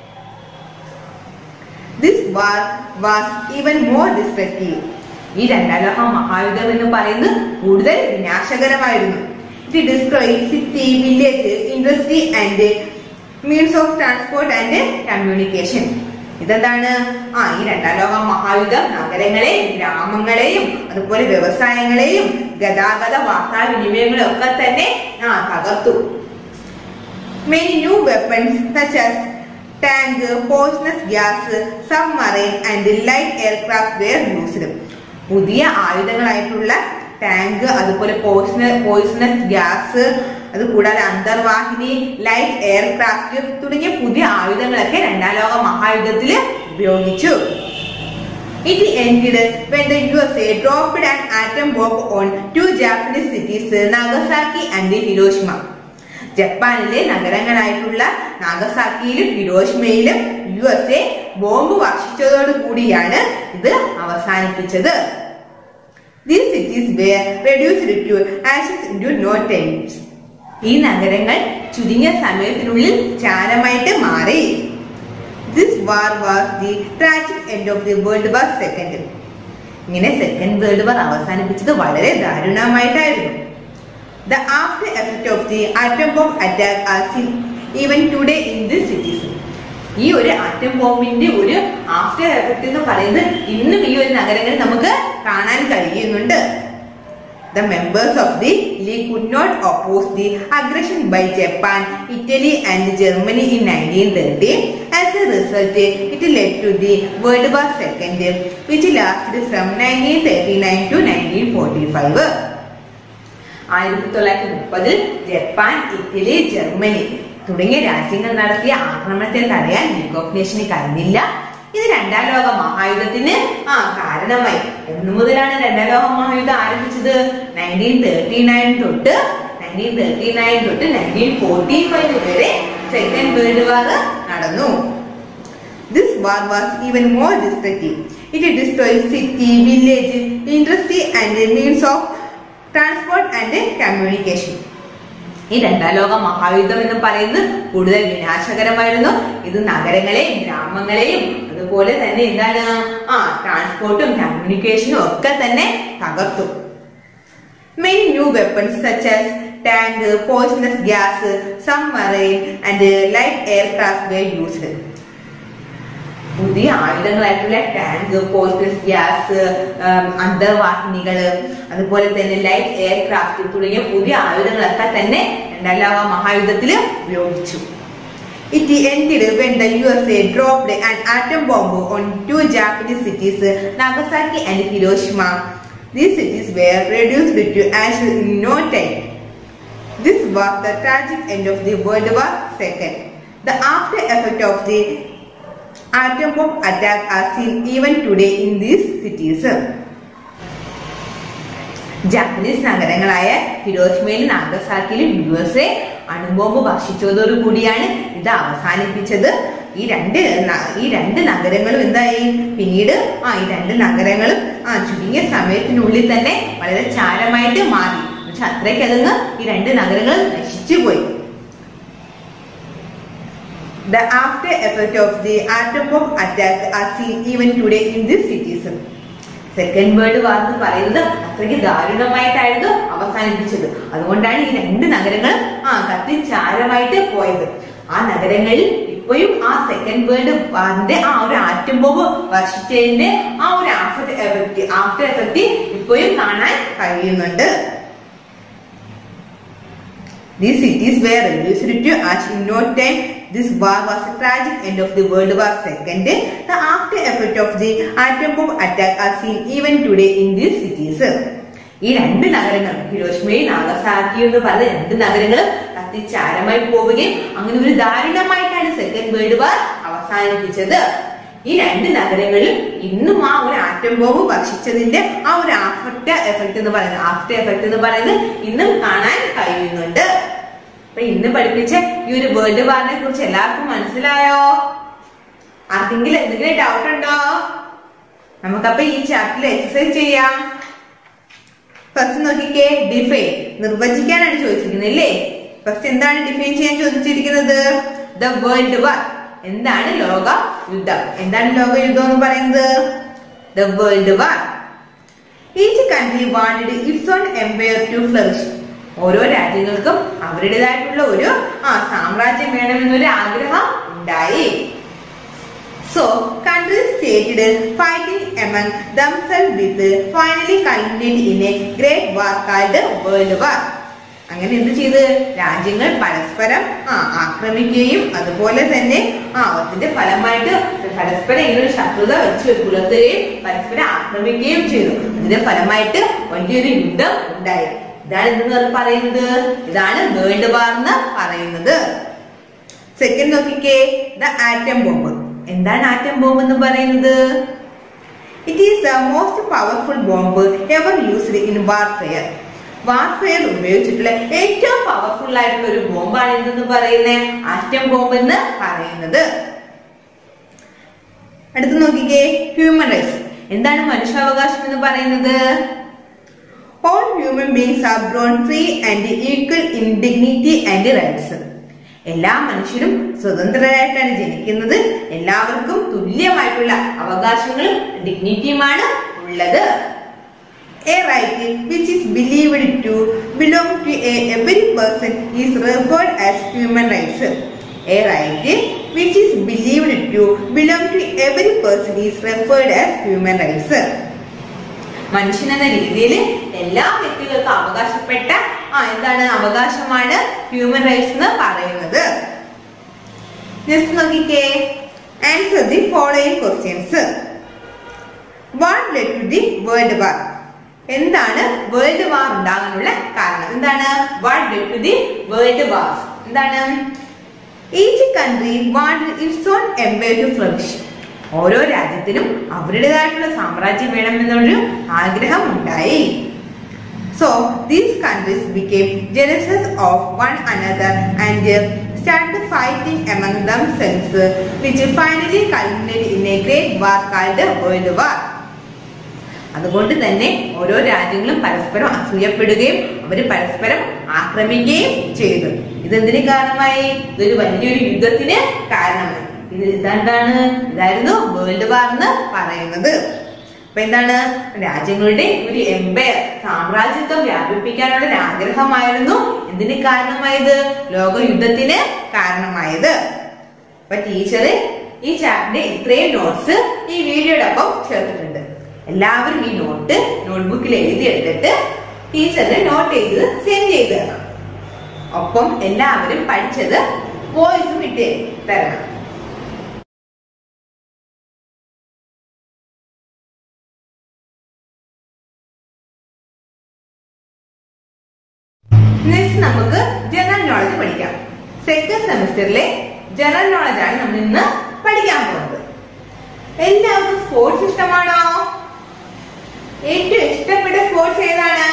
Speaker 1: this war was even more destructive ഈ രണ്ടാം ലോക മഹായുദ്ധം എന്ന് പറയുന്നത് കൂടുതൽ വിനാശകരമായിരുന്നു it destroy city village industry and means of transport and communication ഇതെന്താണ് ആ ഈ രണ്ടാം ലോക മഹായുദ്ധം നഗരങ്ങളെയും ഗ്രാമങ്ങളെയും അതുപോലെ വ്യവസായങ്ങളെയും ഗതാഗത വാർത്താവിനിമയങ്ങളെ ഒക്കെ തന്നെ ആ തകർത്തു many new weapons such as tank poisonous gas submarine and light aircraft were used പുതിയ ആയുധങ്ങളായിട്ടുള്ള ടാങ്ക് അതുപോലെ പോയ്സണസ് ഗ്യാസ് അതുകൂടാതെ അന്തർവാഹിനി ലൈറ്റ് എയർക്രാഫ്റ്റ് തുടങ്ങിയ പുതിയ ആയുധങ്ങളൊക്കെ രണ്ടാം ലോക മഹായുദ്ധത്തിൽ ഉപയോഗിച്ചു it ended when the USA dropped an atom bomb on two Japanese cities, Nagasaki and Hiroshima. ജപ്പാനിലെ നഗരങ്ങളായിട്ടുള്ള നാഗസാക്കിയിലും ഹിരോഷിമയിലും യു എസ് എ ബോംബ് വർഷിച്ചതോടു കൂടിയാണ് ഇത് അവസാനിപ്പിച്ചത് These cities were reduced to ashes into no times. ഈ നഗരങ്ങൾ ചുരുങ്ങിയ സമയത്തിനുള്ളിൽ ചാരമായിട്ട് മാറി this war was the tragic end of the world war second ഇങ്ങനെ സെക്കൻഡ് വേൾഡ് വാർ അവസാനിപ്പിച്ചത് വളരെ ദാരുണമായിട്ടായിരുന്നു the after effect of the atom bomb attack are seen even today in the cities ഈ ഒരു ആറ്റം ബോംബിന്റെ ഒരു ആഫ്റ്റർ എഫക്ട് എന്ന് പറയുന്നത് ഇന്നും ഈ ഒരു നഗരങ്ങളിൽ നമുക്ക് കാണാൻ കഴിയുന്നുണ്ട് The members of the league could not oppose the aggression by Japan, Italy and Germany in 1930. As a result, it led to the World War II, which lasted from 1939 to 1945. ആയിരത്തി തൊള്ളായിരത്തി മുപ്പതിൽ ജപ്പാൻ ഇറ്റലി ജർമ്മനി തുടങ്ങിയ രാജ്യങ്ങൾ നടത്തിയ ആക്രമണത്തെ തടയാൻ league of നേഷന് കഴിഞ്ഞില്ല ഇത് രണ്ടാം ലോക മഹായുദ്ധത്തിന് ആ കാരണമായി എന്ന് മുതലാണ് രണ്ടാം ലോക മഹായുദ്ധം ആരംഭിച്ചത് നയൻറ്റീൻ തേർട്ടി നയൻ തൊട്ട് നയൻറ്റീൻ തേർട്ടി നയൻ തൊട്ട് നയൻറ്റീൻ ഫോർട്ടി ഫൈവ് വരെ സെക്കൻഡ് വേൾഡ് വാർ നടന്നു This war was even more destructive. It destroyed city, village, industry and means of transport and communication. ഈ രണ്ടാം ലോക മഹായുദ്ധം എന്ന് പറയുന്നത് കൂടുതൽ വിനാശകരമായിരുന്നു ഇത് നഗരങ്ങളെയും ഗ്രാമങ്ങളെയും അതുപോലെ തന്നെ എന്താണ് ആ ട്രാൻസ്പോർട്ടും കമ്മ്യൂണിക്കേഷനും ഒക്കെ തന്നെ തകർത്തു Many new weapons such as tank, poisonous gas, submarine and light aircraft were used. പുതിയ ആയുധങ്ങളായിട്ടുള്ള ടാങ്ക് പോസ്റ്റസ് ഗ്യാസ് അന്തർവാഹിനികള് അതുപോലെ തന്നെ ലൈറ്റ് എയർക്രാഫ്റ്റ് തുടങ്ങിയ പുതിയ ആയുധങ്ങളൊക്കെ തന്നെ രണ്ടാം ലോക മഹായുദ്ധത്തിൽ ഉപയോഗിച്ചു It ended when the USA dropped an atom bomb on two Japanese cities, Nagasaki and Hiroshima. These cities were reduced to ashes in no time. This was the tragic end of the World War II. The after effect of the atom bomb attack are seen even today in these cities. Japanese നഗരങ്ങളായ ഹിരോഷിമയിലും നാഗസാക്കിയിലും U S A അണുബോംബ് ഭക്ഷിച്ചതോടു കൂടിയാണ് ഇത് അവസാനിപ്പിച്ചത് ഈ രണ്ട് ന- ഈ രണ്ട് നഗരങ്ങളും എന്തായി പിന്നീട് ആ ഈ രണ്ട് നഗരങ്ങളും ആ ചുരുങ്ങിയ സമയത്തിനുള്ളിൽ തന്നെ വളരെ ചാരമായിട്ട് മാറി പക്ഷെ അത്രയ്ക്കതങ്ങ് ഈ രണ്ട് നഗരങ്ങളും നശിച്ചു പോയി The after effect of the atom bomb attack are seen even today in these cities. Second world war എന്ന് പറയുന്നത് അത്രയ്ക്ക് ദാരുണമായിട്ടായിരുന്നു അവസാനിപ്പിച്ചത് അതുകൊണ്ടാണ് ഈ രണ്ട് നഗരങ്ങളും ആ കത്തി ചാരമായിട്ട് പോയത് ആ നഗരങ്ങളിൽ ഇപ്പോഴും ആ സെക്കൻഡ് വേൾഡ് വാറിന്റെ ആ ഒരു ആറ്റം ബോംബ് വർഷിച്ചതിന്റെ ആ ഒരു ആഫ്റ്റർ എഫക്ട് ആഫ്റ്റർ എഫക്ട് ഇപ്പോഴും കാണാൻ കഴിയുന്നുണ്ട് These cities were reduced to ash in no time. This war was a tragic end of the World War II. The after effect of the atom bomb attack are seen even today in these cities. ഈ രണ്ട് നഗരങ്ങൾ ഹിരോഷിമയും നാഗസാക്കിയും എന്ന് പറഞ്ഞ രണ്ട് നഗരങ്ങളും കത്തിച്ചാരമായി പോവുകയും അങ്ങനെ ഒരു ദാരുണമായിട്ടാണ് സെക്കൻഡ് വേൾഡ് വാർ അവസാനിപ്പിച്ചത് ഈ രണ്ട് നഗരങ്ങളിൽ ഇന്നും ആ ഒരു ആറ്റം ബോംബ് ഭക്ഷിച്ചതിന്റെ ആ ഒരു ആഫ്റ്റർ എഫക്ട് എന്ന് പറയുന്നത് ആഫ്റ്റർ എഫക്ട് എന്ന് പറയുന്നത് ഇന്നും കാണാൻ കഴിയുന്നുണ്ട് അപ്പൊ ഇന്ന് പഠിപ്പിച്ച ഈ ഒരു വേൾഡ് വാറിനെ കുറിച്ച് എല്ലാവർക്കും മനസ്സിലായോ ആർക്കെങ്കിലും എന്തെങ്കിലും ഡൗട്ട് ഉണ്ടോ നമുക്കപ്പൊ ഈ ചാപ്റ്ററിൽ എക്സസൈസ് ചെയ്യാം ഫസ്റ്റ് നോക്കിക്കേ ഡിഫൈൻ നിർവചിക്കാനാണ് ചോദിച്ചിരിക്കുന്നത് അല്ലേ ഫസ്റ്റ് എന്താണ് ഡിഫൈൻ ചെയ്യാൻ ചോദിച്ചിരിക്കുന്നത് ദ വേൾഡ് വാർ എന്താണ് ലോക യുദ്ധം എന്താണ് ലോക യുദ്ധം എന്ന് പറയുന്നത് the world war each country wanted its own empire to flourish ഓരോ രാജ്യങ്ങൾക്കും അവരുടേതായിട്ടുള്ള ഒരു ആ സാമ്രാജ്യം വേണമെന്നൊരു ആഗ്രഹം ഉണ്ടായി So, countries stated fighting among themselves with finally culminated in a great war called World War. അങ്ങനെ എന്ത് ചെയ്ത് രാജ്യങ്ങൾ പരസ്പരം ആ ആക്രമിക്കുകയും അതുപോലെ തന്നെ ആ അതിന്റെ ഫലമായിട്ട് പരസ്പരം ഇങ്ങനെ ഒരു ശത്രുത വെച്ച് പുലർത്തുകയും പരസ്പരം ആക്രമിക്കുകയും ചെയ്തു അതിന്റെ ഫലമായിട്ട് വലിയൊരു യുദ്ധം ഉണ്ടായി ഇതാണ് എന്തെന്ന് പറയുന്നത് ഇതാണ് വേൾഡ് വാർ എന്ന് പറയുന്നത് സെക്കൻഡ് നോക്കിക്കേ ദ ആറ്റം ബോംബ് എന്താണ് ആറ്റം ബോംബ് എന്ന് പറയുന്നത് it is the most powerful bomb ever used in warfare warfare ഉപയോഗിച്ചിട്ടുള്ള ഏറ്റവും പവർഫുൾ ആയിട്ടുള്ള ഒരു ബോംബാണ് എന്തെന്ന് പറയുന്നത് ആറ്റം ബോംബ് എന്ന് പറയുന്നത് അടുത്ത് നോക്കിക്കേ ഹ്യൂമൻ റൈറ്റ്സ് എന്താണ് മനുഷ്യാവകാശം എന്ന് പറയുന്നത് all human beings are born free and equal in dignity and rights എല്ലാ മനുഷ്യരും സ്വതന്ത്രരായിട്ടാണ് ജനിക്കുന്നത് എല്ലാവർക്കും തുല്യമായിട്ടുള്ള അവകാശങ്ങളും ഡിഗ്നിറ്റിയുമാണ് ഉള്ളത് A right which is believed to belong to a every person is referred as human rights. A right which is believed to belong to every person is referred as human rights മനുഷ്യൻ എന്ന രീതിയിൽ എല്ലാ വ്യക്തികൾക്കും അവകാശപ്പെട്ട ആ എന്താണ് അവകാശമാണ് human rights എന്ന് പറയുന്നത് നെക്സ്റ്റ് നോക്കിക്കേ answer the following questions what led to the world war എന്താണ് വേൾഡ് വാർ ഉണ്ടാകാനുള്ള കാരണം എന്താണ് what led to the world war എന്താണ് each country want its own empire to flourish ഓരോ രാജ്യത്തിനും അവരുടേതായിട്ടുള്ള സാമ്രാജ്യം വേണമെന്നൊരു ആഗ്രഹം ഉണ്ടായി so these countries become jealous of one another and started fighting among themselves, which finally culminated in a great war called the World War. അതുകൊണ്ട് തന്നെ ഓരോ രാജ്യങ്ങളും പരസ്പരം അസൂയപ്പെടുകയും അവർ പരസ്പരം ആക്രമിക്കുകയും ചെയ്തു ഇതെന്തിന് കാരണമായി ഇതൊരു വലിയൊരു യുദ്ധത്തിന് കാരണമായി ഇത് ഇതെന്താണ് ഇതായിരുന്നു വേൾഡ് വാർ എന്ന് പറയുന്നത് അപ്പൊ എന്താണ് രാജ്യങ്ങളുടെ ഒരു എംപയർ സാമ്രാജ്യത്വം വ്യാപിപ്പിക്കാനുള്ള ഒരു ആഗ്രഹമായിരുന്നു എന്തിന് കാരണമായത് ലോക യുദ്ധത്തിന് കാരണമായത് അപ്പൊ ടീച്ചർ ഈ ചാപ്റ്ററിന്റെ ഇത്രയും നോട്ട്സ് ഈ വീഡിയോയുടെ ഒപ്പം ചേർത്തിട്ടുണ്ട് എല്ലാവരും ഈ നോട്ട് നോട്ട്ബുക്കിൽ എഴുതി എടുത്തിട്ട് ടീച്ചറിന് നോട്ട് ചെയ്ത് സെൻഡ് ചെയ്ത് തരണം ഒപ്പം എല്ലാവരും പഠിച്ചത് വോയിസും ഇട്ട് തരണം നെക്സ്റ്റ് നമുക്ക് ജനറൽ നോളജ് പഠിക്കാം സെക്കൻഡ് സെമിസ്റ്ററിലെ ജനറൽ നോളജ് ആണ് നമ്മൾ ഇന്ന് പഠിക്കാൻ പോകുന്നത് എല്ലാവർക്കും സ്പോർട്സ് ഇഷ്ടമാണോ ഏറ്റവും ഇഷ്ടപ്പെട്ട സ്പോർട്സ് ഏതാണ്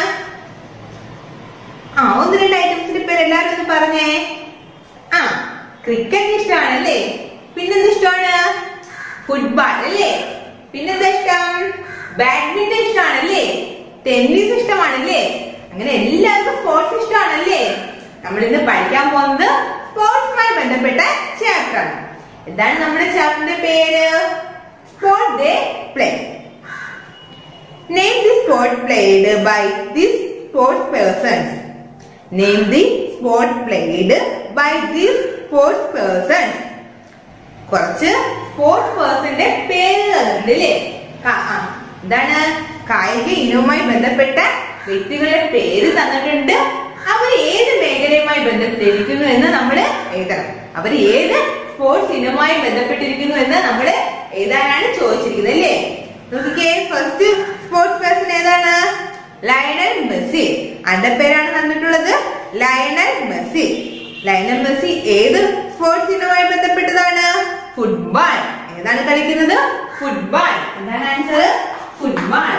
Speaker 1: ആ ഒന്ന് രണ്ട് ഐറ്റംസിന്റെ പേര് എല്ലാവരും ഒന്ന് പറഞ്ഞേ ആ ക്രിക്കറ്റ് ഇഷ്ടമാണല്ലേ പിന്നെന്ത് ഇഷ്ടമാണ് ഫുട്ബോൾ അല്ലേ പിന്നെന്താ ഇഷ്ടം ബാഡ്മിന്റൺ ഇഷ്ടമാണല്ലേ ടെന്നീസ് ഇഷ്ടമാണല്ലേ അങ്ങനെ എല്ലാവർക്കും സ്പോർട്സ് ഇഷ്ടമാണല്ലേ നമ്മൾ ഇന്ന് പഠിക്കാൻ പോകുന്നത് സ്പോർട്സുമായി ബന്ധപ്പെട്ട ചാപ്റ്റർ ആണ് എന്താണ് നമ്മുടെ ചാപ്റ്ററിന്റെ പേര് sport they play Name the sport played by these sports persons. Name the sport played by these sports persons. കുറച്ച് സ്പോർട്സ് പേഴ്സന്റെ പേര് തന്നിട്ടുണ്ട് അല്ലേ ക- ആ, എന്താണ് കായിക ഇനവുമായി ബന്ധപ്പെട്ട വ്യക്തികളുടെ പേര് തന്നിട്ടുണ്ട് അവർ ഏത് മേഖലയുമായി ബന്ധപ്പെട്ടിരിക്കുന്നു എന്ന് നമ്മൾ എഴുതണം അവർ ഏത് സ്പോർട്സ് ഇനവുമായി ബന്ധപ്പെട്ടിരിക്കുന്നു എന്ന് നമ്മൾ എഴുതാനാണ് ചോദിച്ചിരിക്കുന്നത് അല്ലേ നോക്കിക്കേ ഫസ്റ്റ് സ്പോർട്സ് പേഴ്സൺ ഏതാണ് ലയണൽ മെസ്സി അതിന്റെ പേരാണ് തന്നിട്ടുള്ളത് ലയണൽ മെസ്സി ലയണൽ മെസ്സി ഏത് സ്പോർട്സ് ഇനവുമായി ബന്ധപ്പെട്ടതാണ് ഫുട്ബോൾ ഏതാണ് കളിക്കുന്നത് ഫുട്ബോൾ എന്താണ് ആൻസർ ഫുട്ബോൾ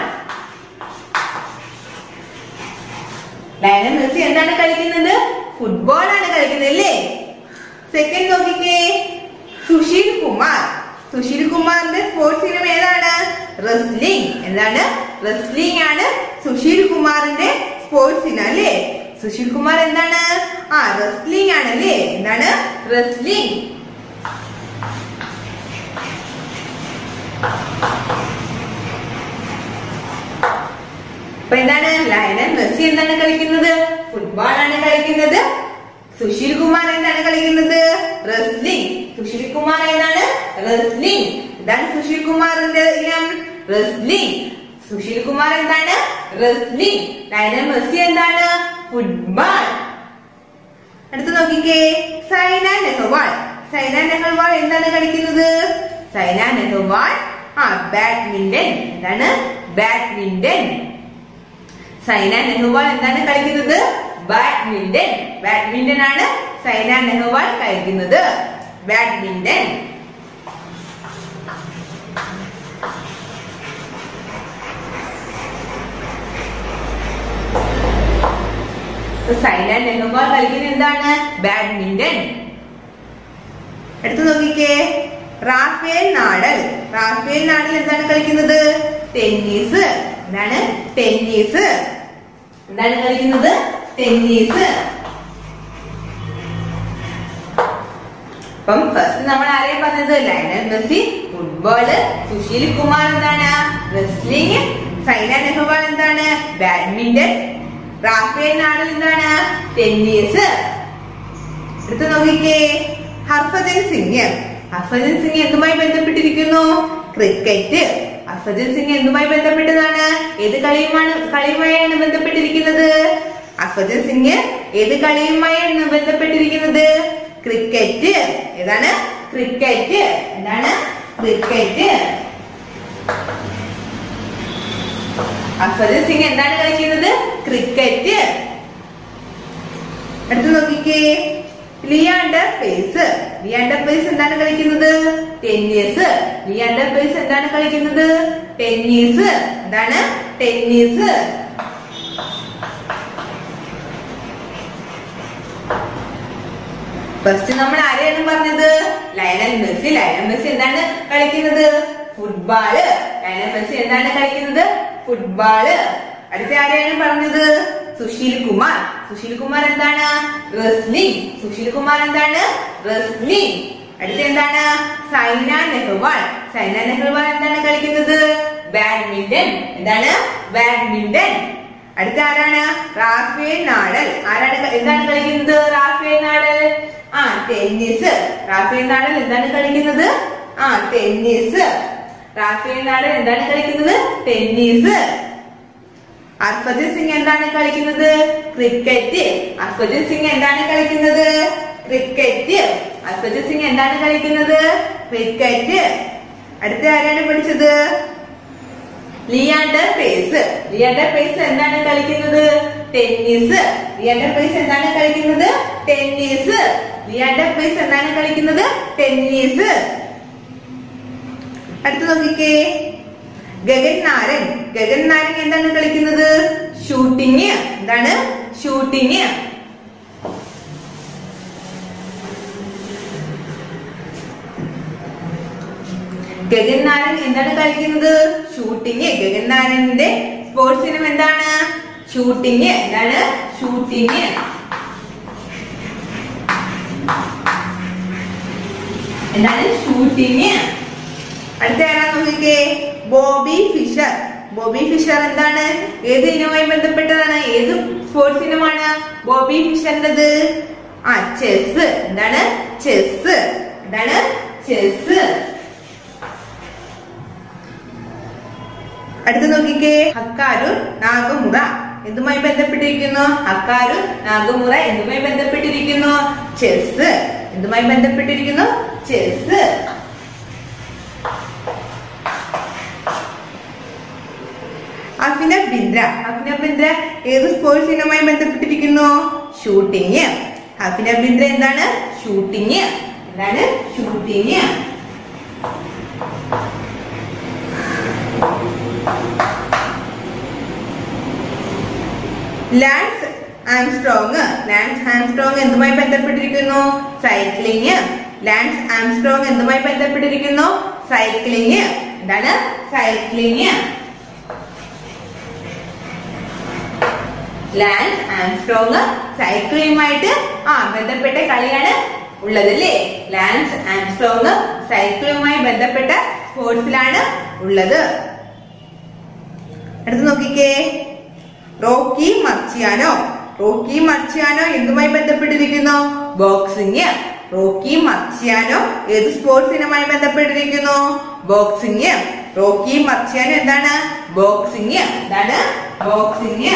Speaker 1: ലയണൽ മെസ്സി എന്താണ് കളിക്കുന്നത് ഫുട്ബോൾ ആണ് കളിക്കുന്നത് അല്ലേ സെക്കൻഡ് നോക്കിക്കേ സുശീൽ കുമാർ സുശീൽ കുമാറിന്റെ സ്പോർട്സ് ഇനം ഏതാണ് റെസ്ലിംഗ് എന്താണ് റെസ്ലിംഗ് ആണ് സുശീൽ കുമാറിന്റെ സ്പോർട്സ് ഇനം അല്ലേ സുശീൽ കുമാർ എന്താണ് ആ റെസ്ലിംഗ് ആണ് അല്ലേ എന്താണ് റെസ്ലിംഗ് അപ്പൊ എന്താണ് ലയണൽ മെസ്സി എന്താണ് കളിക്കുന്നത് ഫുട്ബോൾ ആണ് കളിക്കുന്നത് സുശീൽ കുമാർ എന്താണ് കളിക്കുന്നത് റെസ്ലിംഗ് സുശീൽ കുമാർ എന്താണ് റെസ്ലിംഗ് എന്താണ് സുശീൽ കുമാറിന്റെ ഇനം റെസ്ലിംഗ് സുശീൽ കുമാർ എന്താണ് റെസ്ലിംഗ് ലയണൽ മെസ്സി എന്താണ് ഫുട്ബോൾ അടുത്ത് നോക്കിക്കേ സൈന നെഹ്വാൾ സൈന നെഹ്വാൾ എന്താണ് കളിക്കുന്നത് സൈന നെഹ്വാൾ ആ ബാഡ്മിന്റൺ എന്താണ് ബാഡ്മിന്റൺ സൈന നെഹ്വാൾ എന്താണ് കളിക്കുന്നത് ബാഡ്മിന്റൺ ബാഡ്മിന്റൺ ആണ് സൈന നെഹ്വാൾ കളിക്കുന്നത് ബാഡ്മിന്റൺ സൈന നെഹ്വാൾ കളിക്കുന്നത് എന്താണ് ബാഡ്മിന്റൺ അടുത്ത് നോക്കിക്കേ റാഫേൽ നാടൽ റാഫേൽ നാടൽ എന്താണ് കളിക്കുന്നത് ടെന്നീസ് എന്താണ് ടെന്നീസ് എന്താണ് കളിക്കുന്നത് ടെന്നീസ് അപ്പം ഫസ്റ്റ് നമ്മൾ ആരെയും പറഞ്ഞത് Lionel Messi football Sushil Kumar എന്താണ് റെസ്ലിംഗ് സൈന നെഹ്വാൾ എന്താണ് ബാഡ്മിന്റൺ റാഫേൽ നാടൽ എന്താണ് ടെന്നീസ് അടുത്ത് നോക്കിക്കേ ഹർഭജൻ സിംഗ് ഹർഭജൻ സിംഗ് എന്തുമായി ബന്ധപ്പെട്ടിരിക്കുന്നു ക്രിക്കറ്റ് ഹർഭജൻ സിംഗ് എന്തുമായി ബന്ധപ്പെട്ടതാണ് ഏത് കളിയുമാണ് കളിയുമായാണ് ബന്ധപ്പെട്ടിരിക്കുന്നത് ഹർഭജൻ സിംഗ് ഏത് കളിയുമായാണ് ബന്ധപ്പെട്ടിരിക്കുന്നത് ക്രിക്കറ്റ് ഏതാണ് ക്രിക്കറ്റ് എന്താണ് ക്രിക്കറ്റ് ഹർഭജൻ സിംഗ് എന്താണ് കളിക്കുന്നത് ക്രിക്കറ്റ് അടുത്ത് നോക്കിക്കേ ലിയാണ്ടർ പേസ് ലിയാണ്ടർ പേസ് എന്താണ് കളിക്കുന്നത് ടെന്നീസ് ലിയാണ്ടർ പേസ് എന്താണ് കളിക്കുന്നത് ടെന്നീസ് എന്താണ് ടെന്നീസ് ഫസ്റ്റ് നമ്മൾ ആരെയാണ് പറഞ്ഞത് ലയണൽ മെസ്സി ലയണൽ മെസ്സി എന്താണ് കളിക്കുന്നത് ഫുട്ബോള് ലയണൽ മെസ്സി എന്താണ് കളിക്കുന്നത് ഫുട്ബോള് അടുത്ത ആരെയാണ് പറഞ്ഞത് സുശീൽ കുമാർ സുശീൽ കുമാർ എന്താണ് റെസ്ലിംഗ് സുശീൽ കുമാർ എന്താണ് റെസ്ലിംഗ് അടുത്ത എന്താണ് സൈന നെഹ്വാൾ സൈന നെഹ്വാൾ എന്താണ് കളിക്കുന്നത് ബാഡ്മിന്റൺ എന്താണ് ബാഡ്മിന്റൺ അടുത്ത ആരാണ് റാഫേൽ നാടൽ ആരാണ് ക- എന്താണ് കളിക്കുന്നത് റാഫേൽ നാടൽ ആ ടെന്നീസ് റാഫേൽ നാടൽ എന്താണ് കളിക്കുന്നത് ആ ടെന്നീസ് റാഫേൽ നാടൽ എന്താണ് കളിക്കുന്നത് ടെന്നീസ് ഹർഭജൻ സിംഗ് എന്താണ് കളിക്കുന്നത് ക്രിക്കറ്റ് ഹർഭജൻ സിംഗ് എന്താണ് കളിക്കുന്നത് ക്രിക്കറ്റ് ഹർഭജൻ സിംഗ് എന്താണ് കളിക്കുന്നത് ക്രിക്കറ്റ് അടുത്ത ആരാണ് പഠിച്ചത് ലിയാണ്ടർ പേസ് ലിയാണ്ടർ പേസ് എന്താണ് കളിക്കുന്നത് ടെന്നീസ് ലിയാണ്ടർ പേസ് എന്താണ് കളിക്കുന്നത് ടെന്നീസ് ലിയാണ്ടർ പേസ് എന്താണ് കളിക്കുന്നത് ടെന്നീസ് അടുത്ത് നോക്കിക്കേ ഗഗൻ നാരൻ ഗഗൻ നാരൻ എന്താണ് കളിക്കുന്നത് ഷൂട്ടിങ് എന്താണ് ഷൂട്ടിങ് ഗഗൻ നാരൻ എന്താണ് കളിക്കുന്നത് ഷൂട്ടിങ് ഗഗൻ നാരന്റെ സ്പോർട്സ് ഇനം എന്താണ് ഷൂട്ടിങ് എന്താണ് ഷൂട്ടിങ് എന്താണ് ഷൂട്ടിങ് അടുത്ത ആരാ നോക്കിക്കേ ബോബി ഫിഷർ ബോബി ഫിഷർ എന്താണ് ഏത് ഇനവുമായി ബന്ധപ്പെട്ടതാണ് ഏത് സ്പോർട്സ് ഇനമാണ് ബോബി ഫിഷറിന്റേത് ആ ചെസ് എന്താണ് ചെസ് എന്താണ് ചെസ് അടുത്ത് നോക്കിക്കേ ഹക്കാരു നാഗമുറ എന്തുമായി ബന്ധപ്പെട്ടിരിക്കുന്നു ഹക്കാരു നാഗമുറ എന്തുമായി ബന്ധപ്പെട്ടിരിക്കുന്നു ചെസ് എന്തുമായി ബന്ധപ്പെട്ടിരിക്കുന്നു ചെസ് അഫിന ബിന്ദ്ര അഫിന ബിന്ദ്ര ഏത് സ്പോർട്സ് ഇനവുമായി ബന്ധപ്പെട്ടിരിക്കുന്നു ഷൂട്ടിങ് അഫിന ബിന്ദ്ര എന്താണ് ഷൂട്ടിങ് എന്താണ് shooting Lance Armstrong Lance Armstrong എന്തുമായി ബന്ധപ്പെട്ടിരിക്കുന്നു സൈക്ലിങ് ലാൻസ് ആംസ്ട്രോങ് എന്തുമായി ബന്ധപ്പെട്ടിരിക്കുന്നു സൈക്ലിങ് എന്താണ് സൈക്ലിങ് ലാൻസ് ആംസ്ട്രോങ് സൈക്ലിങ്ങുമായിട്ട് ആ ബന്ധപ്പെട്ട കളിയാണ് ഉള്ളത് അല്ലേ ലാൻസ് ആംസ്ട്രോങ് സൈക്ലിങ്ങുമായി ബന്ധപ്പെട്ട സ്പോർട്സിലാണ് ഉള്ളത് അടുത്ത് നോക്കിക്കേ റോക്കി മർച്ചിയാനോ റോക്കി മർച്ചിയാനോ എന്തുമായി ബന്ധപ്പെട്ടിരിക്കുന്നു ബോക്സിംഗ് റോക്കി മർച്ചിയാനോ ഏത് സ്പോർട്സ് ഇനമായി ബന്ധപ്പെട്ടിരിക്കുന്നു ബോക്സിംഗ് റോക്കി മർച്ചിയാനോ എന്താണ് ബോക്സിംഗ് എന്താണ് ബോക്സിംഗ്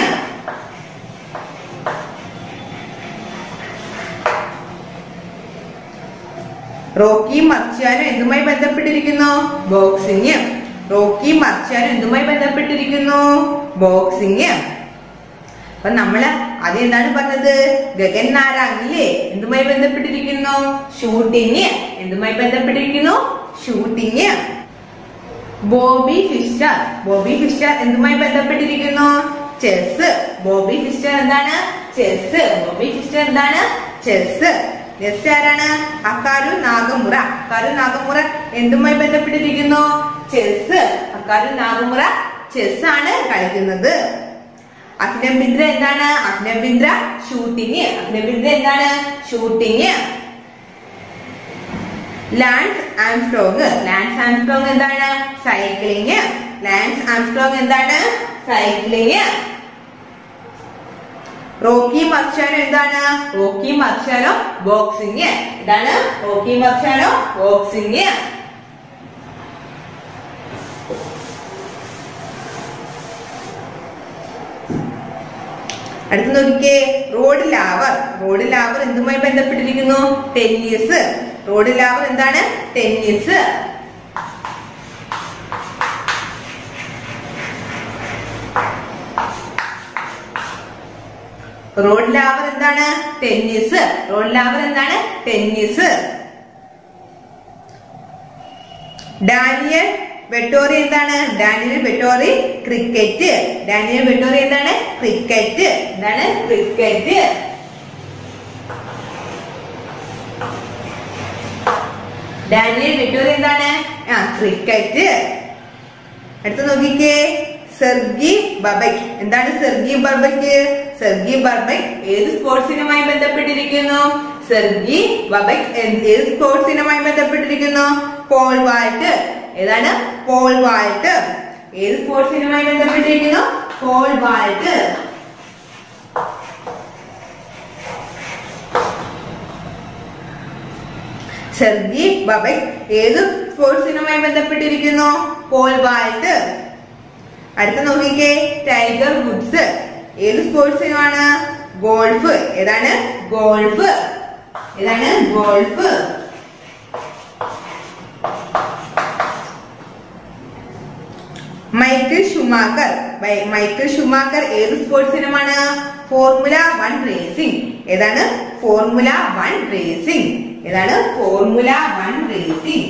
Speaker 1: റോക്കി മർച്ചിയാനോ എന്തുമായി ബന്ധപ്പെട്ടിരിക്കുന്നു ബോക്സിംഗ് റോക്കി മർച്ചിയാനോ എന്തുമായി ബന്ധപ്പെട്ടിരിക്കുന്നു ബോക്സിംഗ് അപ്പൊ നമ്മള് അത് എന്താണ് പറഞ്ഞത് ഗഗൻ നാരാങ്ങില്ലേ എന്തുമായി ബന്ധപ്പെട്ടിരിക്കുന്നു ഷൂട്ടിങ് എന്തുമായി ബന്ധപ്പെട്ടിരിക്കുന്നു shooting Bobby Fischer Bobby Fischer എന്തുമായി ബന്ധപ്പെട്ടിരിക്കുന്നു ചെസ് ബോബി ഫിഷർ എന്താണ് ചെസ് ബോബി ഫിഷർ എന്താണ് ചെസ് നെക്സ്റ്റ് ആരാണ് അക്കാരു നാഗമുറ അക്കാരു നാഗമുറ എന്തുമായി ബന്ധപ്പെട്ടിരിക്കുന്നു ചെസ് അക്കാരു നാഗമുറ ചെസ് ആണ് കളിക്കുന്നത് അഭിനബിന്ദ്ര എന്താണ് അഭിനബിന്ദ്ര ഷൂട്ടിങ് അഭിനബിന്ദ്ര എന്താണ് shooting Lance Armstrong Lance Armstrong എന്താണ് സൈക്ലിങ് ലാൻസ് ആംസ്ട്രോങ് എന്താണ് സൈക്ലിങ് റോക്കി മർച്ചാനോ എന്താണ് റോക്കി മർച്ചാനോ ബോക്സിംഗ് ഇതാണ് റോക്കി മർച്ചാനോ ബോക്സിംഗ് അടുത്ത് നോക്കിക്കേ റോഡ് ലാവർ റോഡ് ലാവർ എന്തുമായി ബന്ധപ്പെട്ടിരിക്കുന്നു ടെന്നീസ് റോഡ് ലാവർ എന്താണ് ടെന്നീസ് റോഡ് ലാവർ എന്താണ് ടെന്നീസ് റോഡ് ലാവർ എന്താണ് ടെന്നീസ് ഡാനിയൽ വെട്ടോറി എന്താണ് Daniel Vettori cricket Daniel Vettori എന്താണ് ക്രിക്കറ്റ് എന്താണ് ക്രിക്കറ്റ് ഡാനിയൽ വെട്ടോറി എന്താണ് ആ ക്രിക്കറ്റ് അടുത്ത് നോക്കിക്കേ സെർഗി ബബയ്ക്ക് എന്താണ് സെർഗി ബർബയ്ക്ക് സെർഗി ബർബയ്ക്ക് ഏത് സ്പോർട്സിനുമായി ബന്ധപ്പെട്ടിരിക്കുന്നു സെർഗി ബബയ്ക്ക് എന്ത് ഏത് സ്പോർട്സിനുമായി ബന്ധപ്പെട്ടിരിക്കുന്നു പോൾ വാൾട്ട് ഏതാണ് പോൾ വാൾട്ട് ഏത് സ്പോർട്സിനുമായി ബന്ധപ്പെട്ടിരിക്കുന്നു പോൾ വാൾട്ട് സെർഗി ബബയ്ക്ക് ഏത് സ്പോർട്സിനുമായി ബന്ധപ്പെട്ടിരിക്കുന്നു പോൾ വാൾട്ട് അടുത്ത നോക്കിക്കേ ടൈഗർ വുഡ്സ് ഏത് സ്പോർട്സിനുമാണ് ഗോൾഫ് ഏതാണ് ഗോൾഫ് ഏതാണ് ഗോൾഫ് മൈക്കിൾ ഷുമാക്കർ മൈ- മൈക്കിൾ ഷുമാക്കർ ഏത് സ്പോർട്സിനുമാണ് ഫോർമുല വൺ റേസിംഗ് ഏതാണ് ഫോർമുല വൺ റേസിംഗ് ഏതാണ് ഫോർമുല വൺ റേസിംഗ്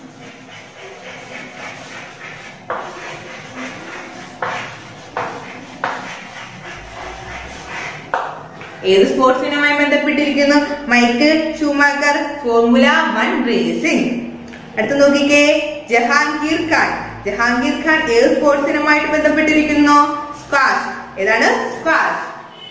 Speaker 1: ഏത് സ്പോർട്സിനുമായി ബന്ധപ്പെട്ടിരിക്കുന്നു Michael Schumacher Formula One racing അടുത്ത് നോക്കിക്കേ ജഹാംഗീർ ഖാൻ ജഹാംഗീർ ഖാൻ ഏത് സ്പോർട്സിനുമായിട്ട് ബന്ധപ്പെട്ടിരിക്കുന്നു സ്ക്വാഷ് ഏതാണ് സ്ക്വാഷ്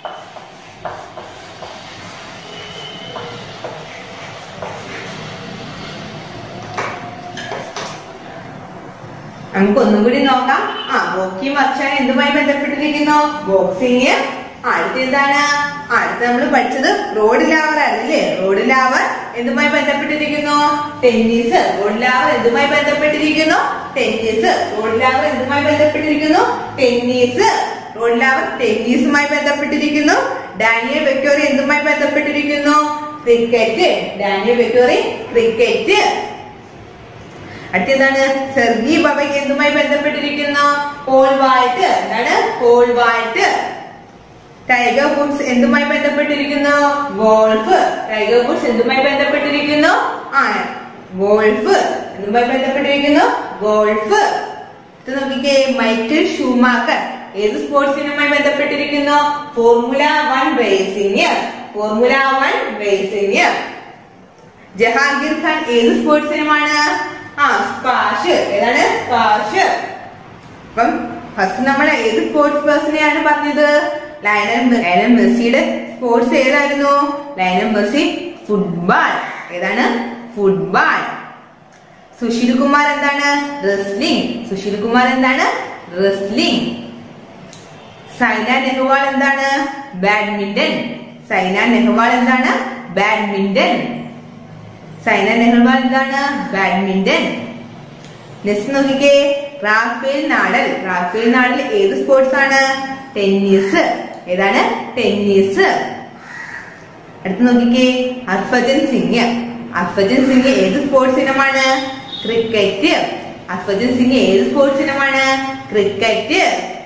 Speaker 1: നമുക്ക് ഒന്നും കൂടി നോക്കാം ആ റോക്കി മർച്ചാൻ എന്തുമായി ബന്ധപ്പെട്ടിരിക്കുന്നു ബോക്സിങ് അടുത്ത് എന്താണ് അടുത്ത് നമ്മൾ പഠിച്ചത് റോഡ് ലാവർ ആയിരുന്നില്ലേ റോഡ് ലാവർ എന്തുമായി ബന്ധപ്പെട്ടിരിക്കുന്നു ടെന്നീസ് റോഡ് ലാവർ എന്തുമായി ബന്ധപ്പെട്ടിരിക്കുന്നു ടെന്നീസ് റോഡ് ലാവർ എന്തുമായി ബന്ധപ്പെട്ടിരിക്കുന്നു ടെന്നീസ് റോഡ് ലാവർ ടെന്നീസുമായി ബന്ധപ്പെട്ടിരിക്കുന്നു ഡാനിയൽ വെക്ടോറി എന്തുമായി ബന്ധപ്പെട്ടിരിക്കുന്നു ക്രിക്കറ്റ് ഡാനിയൽ വെക്ടോറി ക്രിക്കറ്റ് അടുത്തെന്താണ് സെർഗി ബബയ്ക്ക് എന്തുമായി ബന്ധപ്പെട്ടിരിക്കുന്നു പോൾ വാൾട്ട് എന്താണ് പോൾ വാൾട്ട് ടൈഗർ വുഡ്സ് എന്തുമായി ബന്ധപ്പെട്ടിരിക്കുന്നു ഗോൾഫ് ടൈഗർ വുഡ്സ് എന്തുമായി ബന്ധപ്പെട്ടിരിക്കുന്നു ആ ഗോൾഫ് എന്തുമായി ബന്ധപ്പെട്ടിരിക്കുന്നു ഗോൾഫ് ഇത് നോക്കിക്കേ മൈക്കിൾ ഷൂമാക്കർ ഏത് സ്പോർട്സിനുമായി ബന്ധപ്പെട്ടിരിക്കുന്നു Formula One racing Formula One racing Jahangir Khan ഏത് സ്പോർട്സിനുമാണ് ആ സ്ക്വാഷ് ഏതാണ് സ്ക്വാഷ് അപ്പം ഫസ്റ്റ് നമ്മൾ ഏത് സ്പോർട്സ് പേഴ്സണെയാണ് പറഞ്ഞത് ലയനൽ മെ- ലയനൽ മെസ്സിയുടെ സ്പോർട്സ് ഏതായിരുന്നു ലയനൽ മെസ്സി ഫുട്ബോൾ ഏതാണ് ഫുട്ബോൾ സുശീൽ കുമാർ എന്താണ് റെസ്ലിംഗ് സുശീൽ കുമാർ എന്താണ് റെസ്ലിംഗ് സൈന നെഹ്വാൾ എന്താണ് ബാഡ്മിന്റൺ സൈന നെഹ്വാൾ എന്താണ് ബാഡ്മിന്റൺ സൈന നെഹ്വാൾ എന്താണ് ബാഡ്മിന്റൺ നെക്സ്റ്റ് നോക്കിക്കേ റാഫേൽ നാടൽ റാഫേൽ നാടൽ ഏത് സ്പോർട്സ് ആണ് ടെന്നീസ് ഏതാണ് ടെന്നീസ് അടുത്ത് നോക്കിക്കേ ഹർഭജൻ സിംഗ് ഹർഭജൻ സിംഗ് ഏത് സ്പോർട്സ് ഇനമാണ് ക്രിക്കറ്റ് ഹർഭജൻ സിംഗ് ഏത് സ്പോർട്സ് ഇനമാണ് ക്രിക്കറ്റ്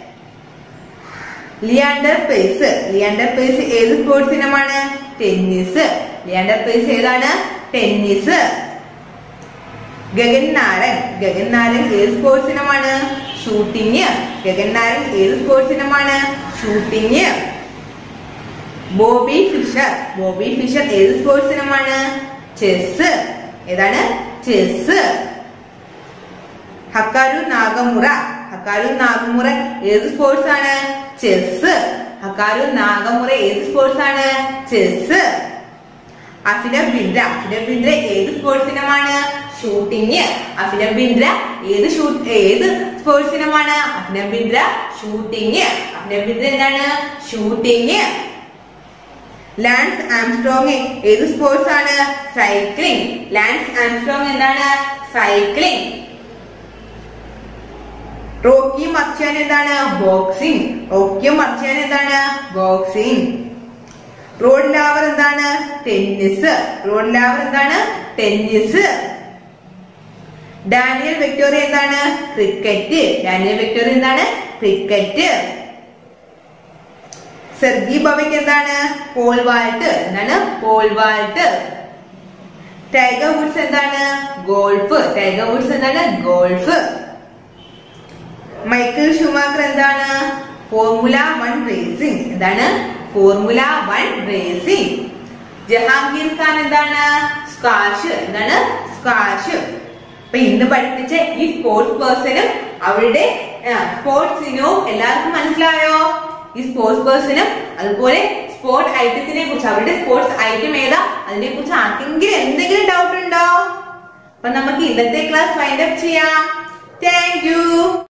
Speaker 1: ലിയാണ്ടർ പേസ് ലിയാണ്ടർ പേസ് ഏത് സ്പോർട്സ് ഇനമാണ് ടെന്നീസ് ലിയാണ്ടർ പേസ് ഏതാണ് ടെന്നീസ് ഗഗൻ നാരൻ ഗഗൻ നാരൻ ഏത് സ്പോർട്സ് ഇനമാണ് ഷൂട്ടിങ് ഗഗൻ നാരൻ ഏത് സ്പോർട്സ് ഇനമാണ് shooting Bobby Fischer Bobby Fischer ഏത് സ്പോർട്സ് ഇനമാണ് ചെസ് ഏതാണ് chess Hikaru Nakamura Hikaru Nakamura ഏത് സ്പോർട്സ് ആണ് ചെസ് ഹക്കാരു നാഗമുറ ഏത് സ്പോർട്സ് ആണ് ചെസ് അഫിനവ് ബിന്ദ്ര അഫിനവ് ബിന്ദ്ര ഏത് സ്പോർട്സ് ഇനമാണ് ഷൂട്ടിങ് അഫിനവ് ബിന്ദ്ര ഏത് ഷൂട്ട് ഏത് സ്പോർട്സ് ഇനമാണ് അഫിനവ് ബിന്ദ്ര ഷൂട്ടിങ് അഫിനവ് ബിന്ദ്ര എന്താണ് ഷൂട്ടിങ് ലാൻസ് ആംസ്ട്രോങ് ഏത് സ്പോർട്സ് ആണ് സൈക്ലിംഗ് ലാൻസ് ആംസ്ട്രോങ് എന്താണ് സൈക്ലിംഗ് റോക്കി മർച്ചാൻ എന്താണ് ബോക്സിംഗ് റോക്കി മർച്ചാൻ എന്താണ് ബോക്സിംഗ് റോഡ് ലാവർ എന്താണ് ടെന്നീസ് റോഡ് ലാവർ എന്താണ് ടെന്നീസ് ഡാനിയൽ വിക്ടോറിയ എന്താണ് ക്രിക്കറ്റ് ഡാനിയൽ വിക്ടോറിയ എന്താണ് ക്രിക്കറ്റ് സെർഗി ബവയ്ക്ക് എന്താണ് പോൾ വാൾട്ട് എന്താണ് പോൾ വാൾട്ട് ടൈഗർ വുഡ്സ് എന്താണ് ഗോൾഫ് ടൈഗർ വുഡ്സ് എന്താണ് ഗോൾഫ് മൈക്കിൾ ഷുമാക്കർ എന്താണ് ഫോർമുല വൺ റേസിംഗ് എന്താണ് Formula One racing Jahangir Khan എന്താണ് സ്ക്വാഷ് എന്താണ് സ്ക്വാഷ് അപ്പൊ ഇന്ന് പഠിപ്പിച്ച ഈ സ്പോർട്സ് പേഴ്സണും അവരുടെ സ്പോർട്സ് ഇനവും എല്ലാവർക്കും മനസ്സിലായോ ഈ സ്പോർട്സ് പേഴ്സണും അതുപോലെ സ്പോർട് ഐറ്റത്തിനെ കുറിച്ച് അവരുടെ സ്പോർട്സ് ഐറ്റം ഏതാ അതിനെ കുറിച്ച് ആർക്കെങ്കിലും എന്തെങ്കിലും ഡൗട്ട് ഉണ്ടോ അപ്പൊ നമുക്ക് ഇന്നത്തെ ക്ലാസ് വൈൻഡ് അപ്പ് ചെയ്യാം താങ്ക് യു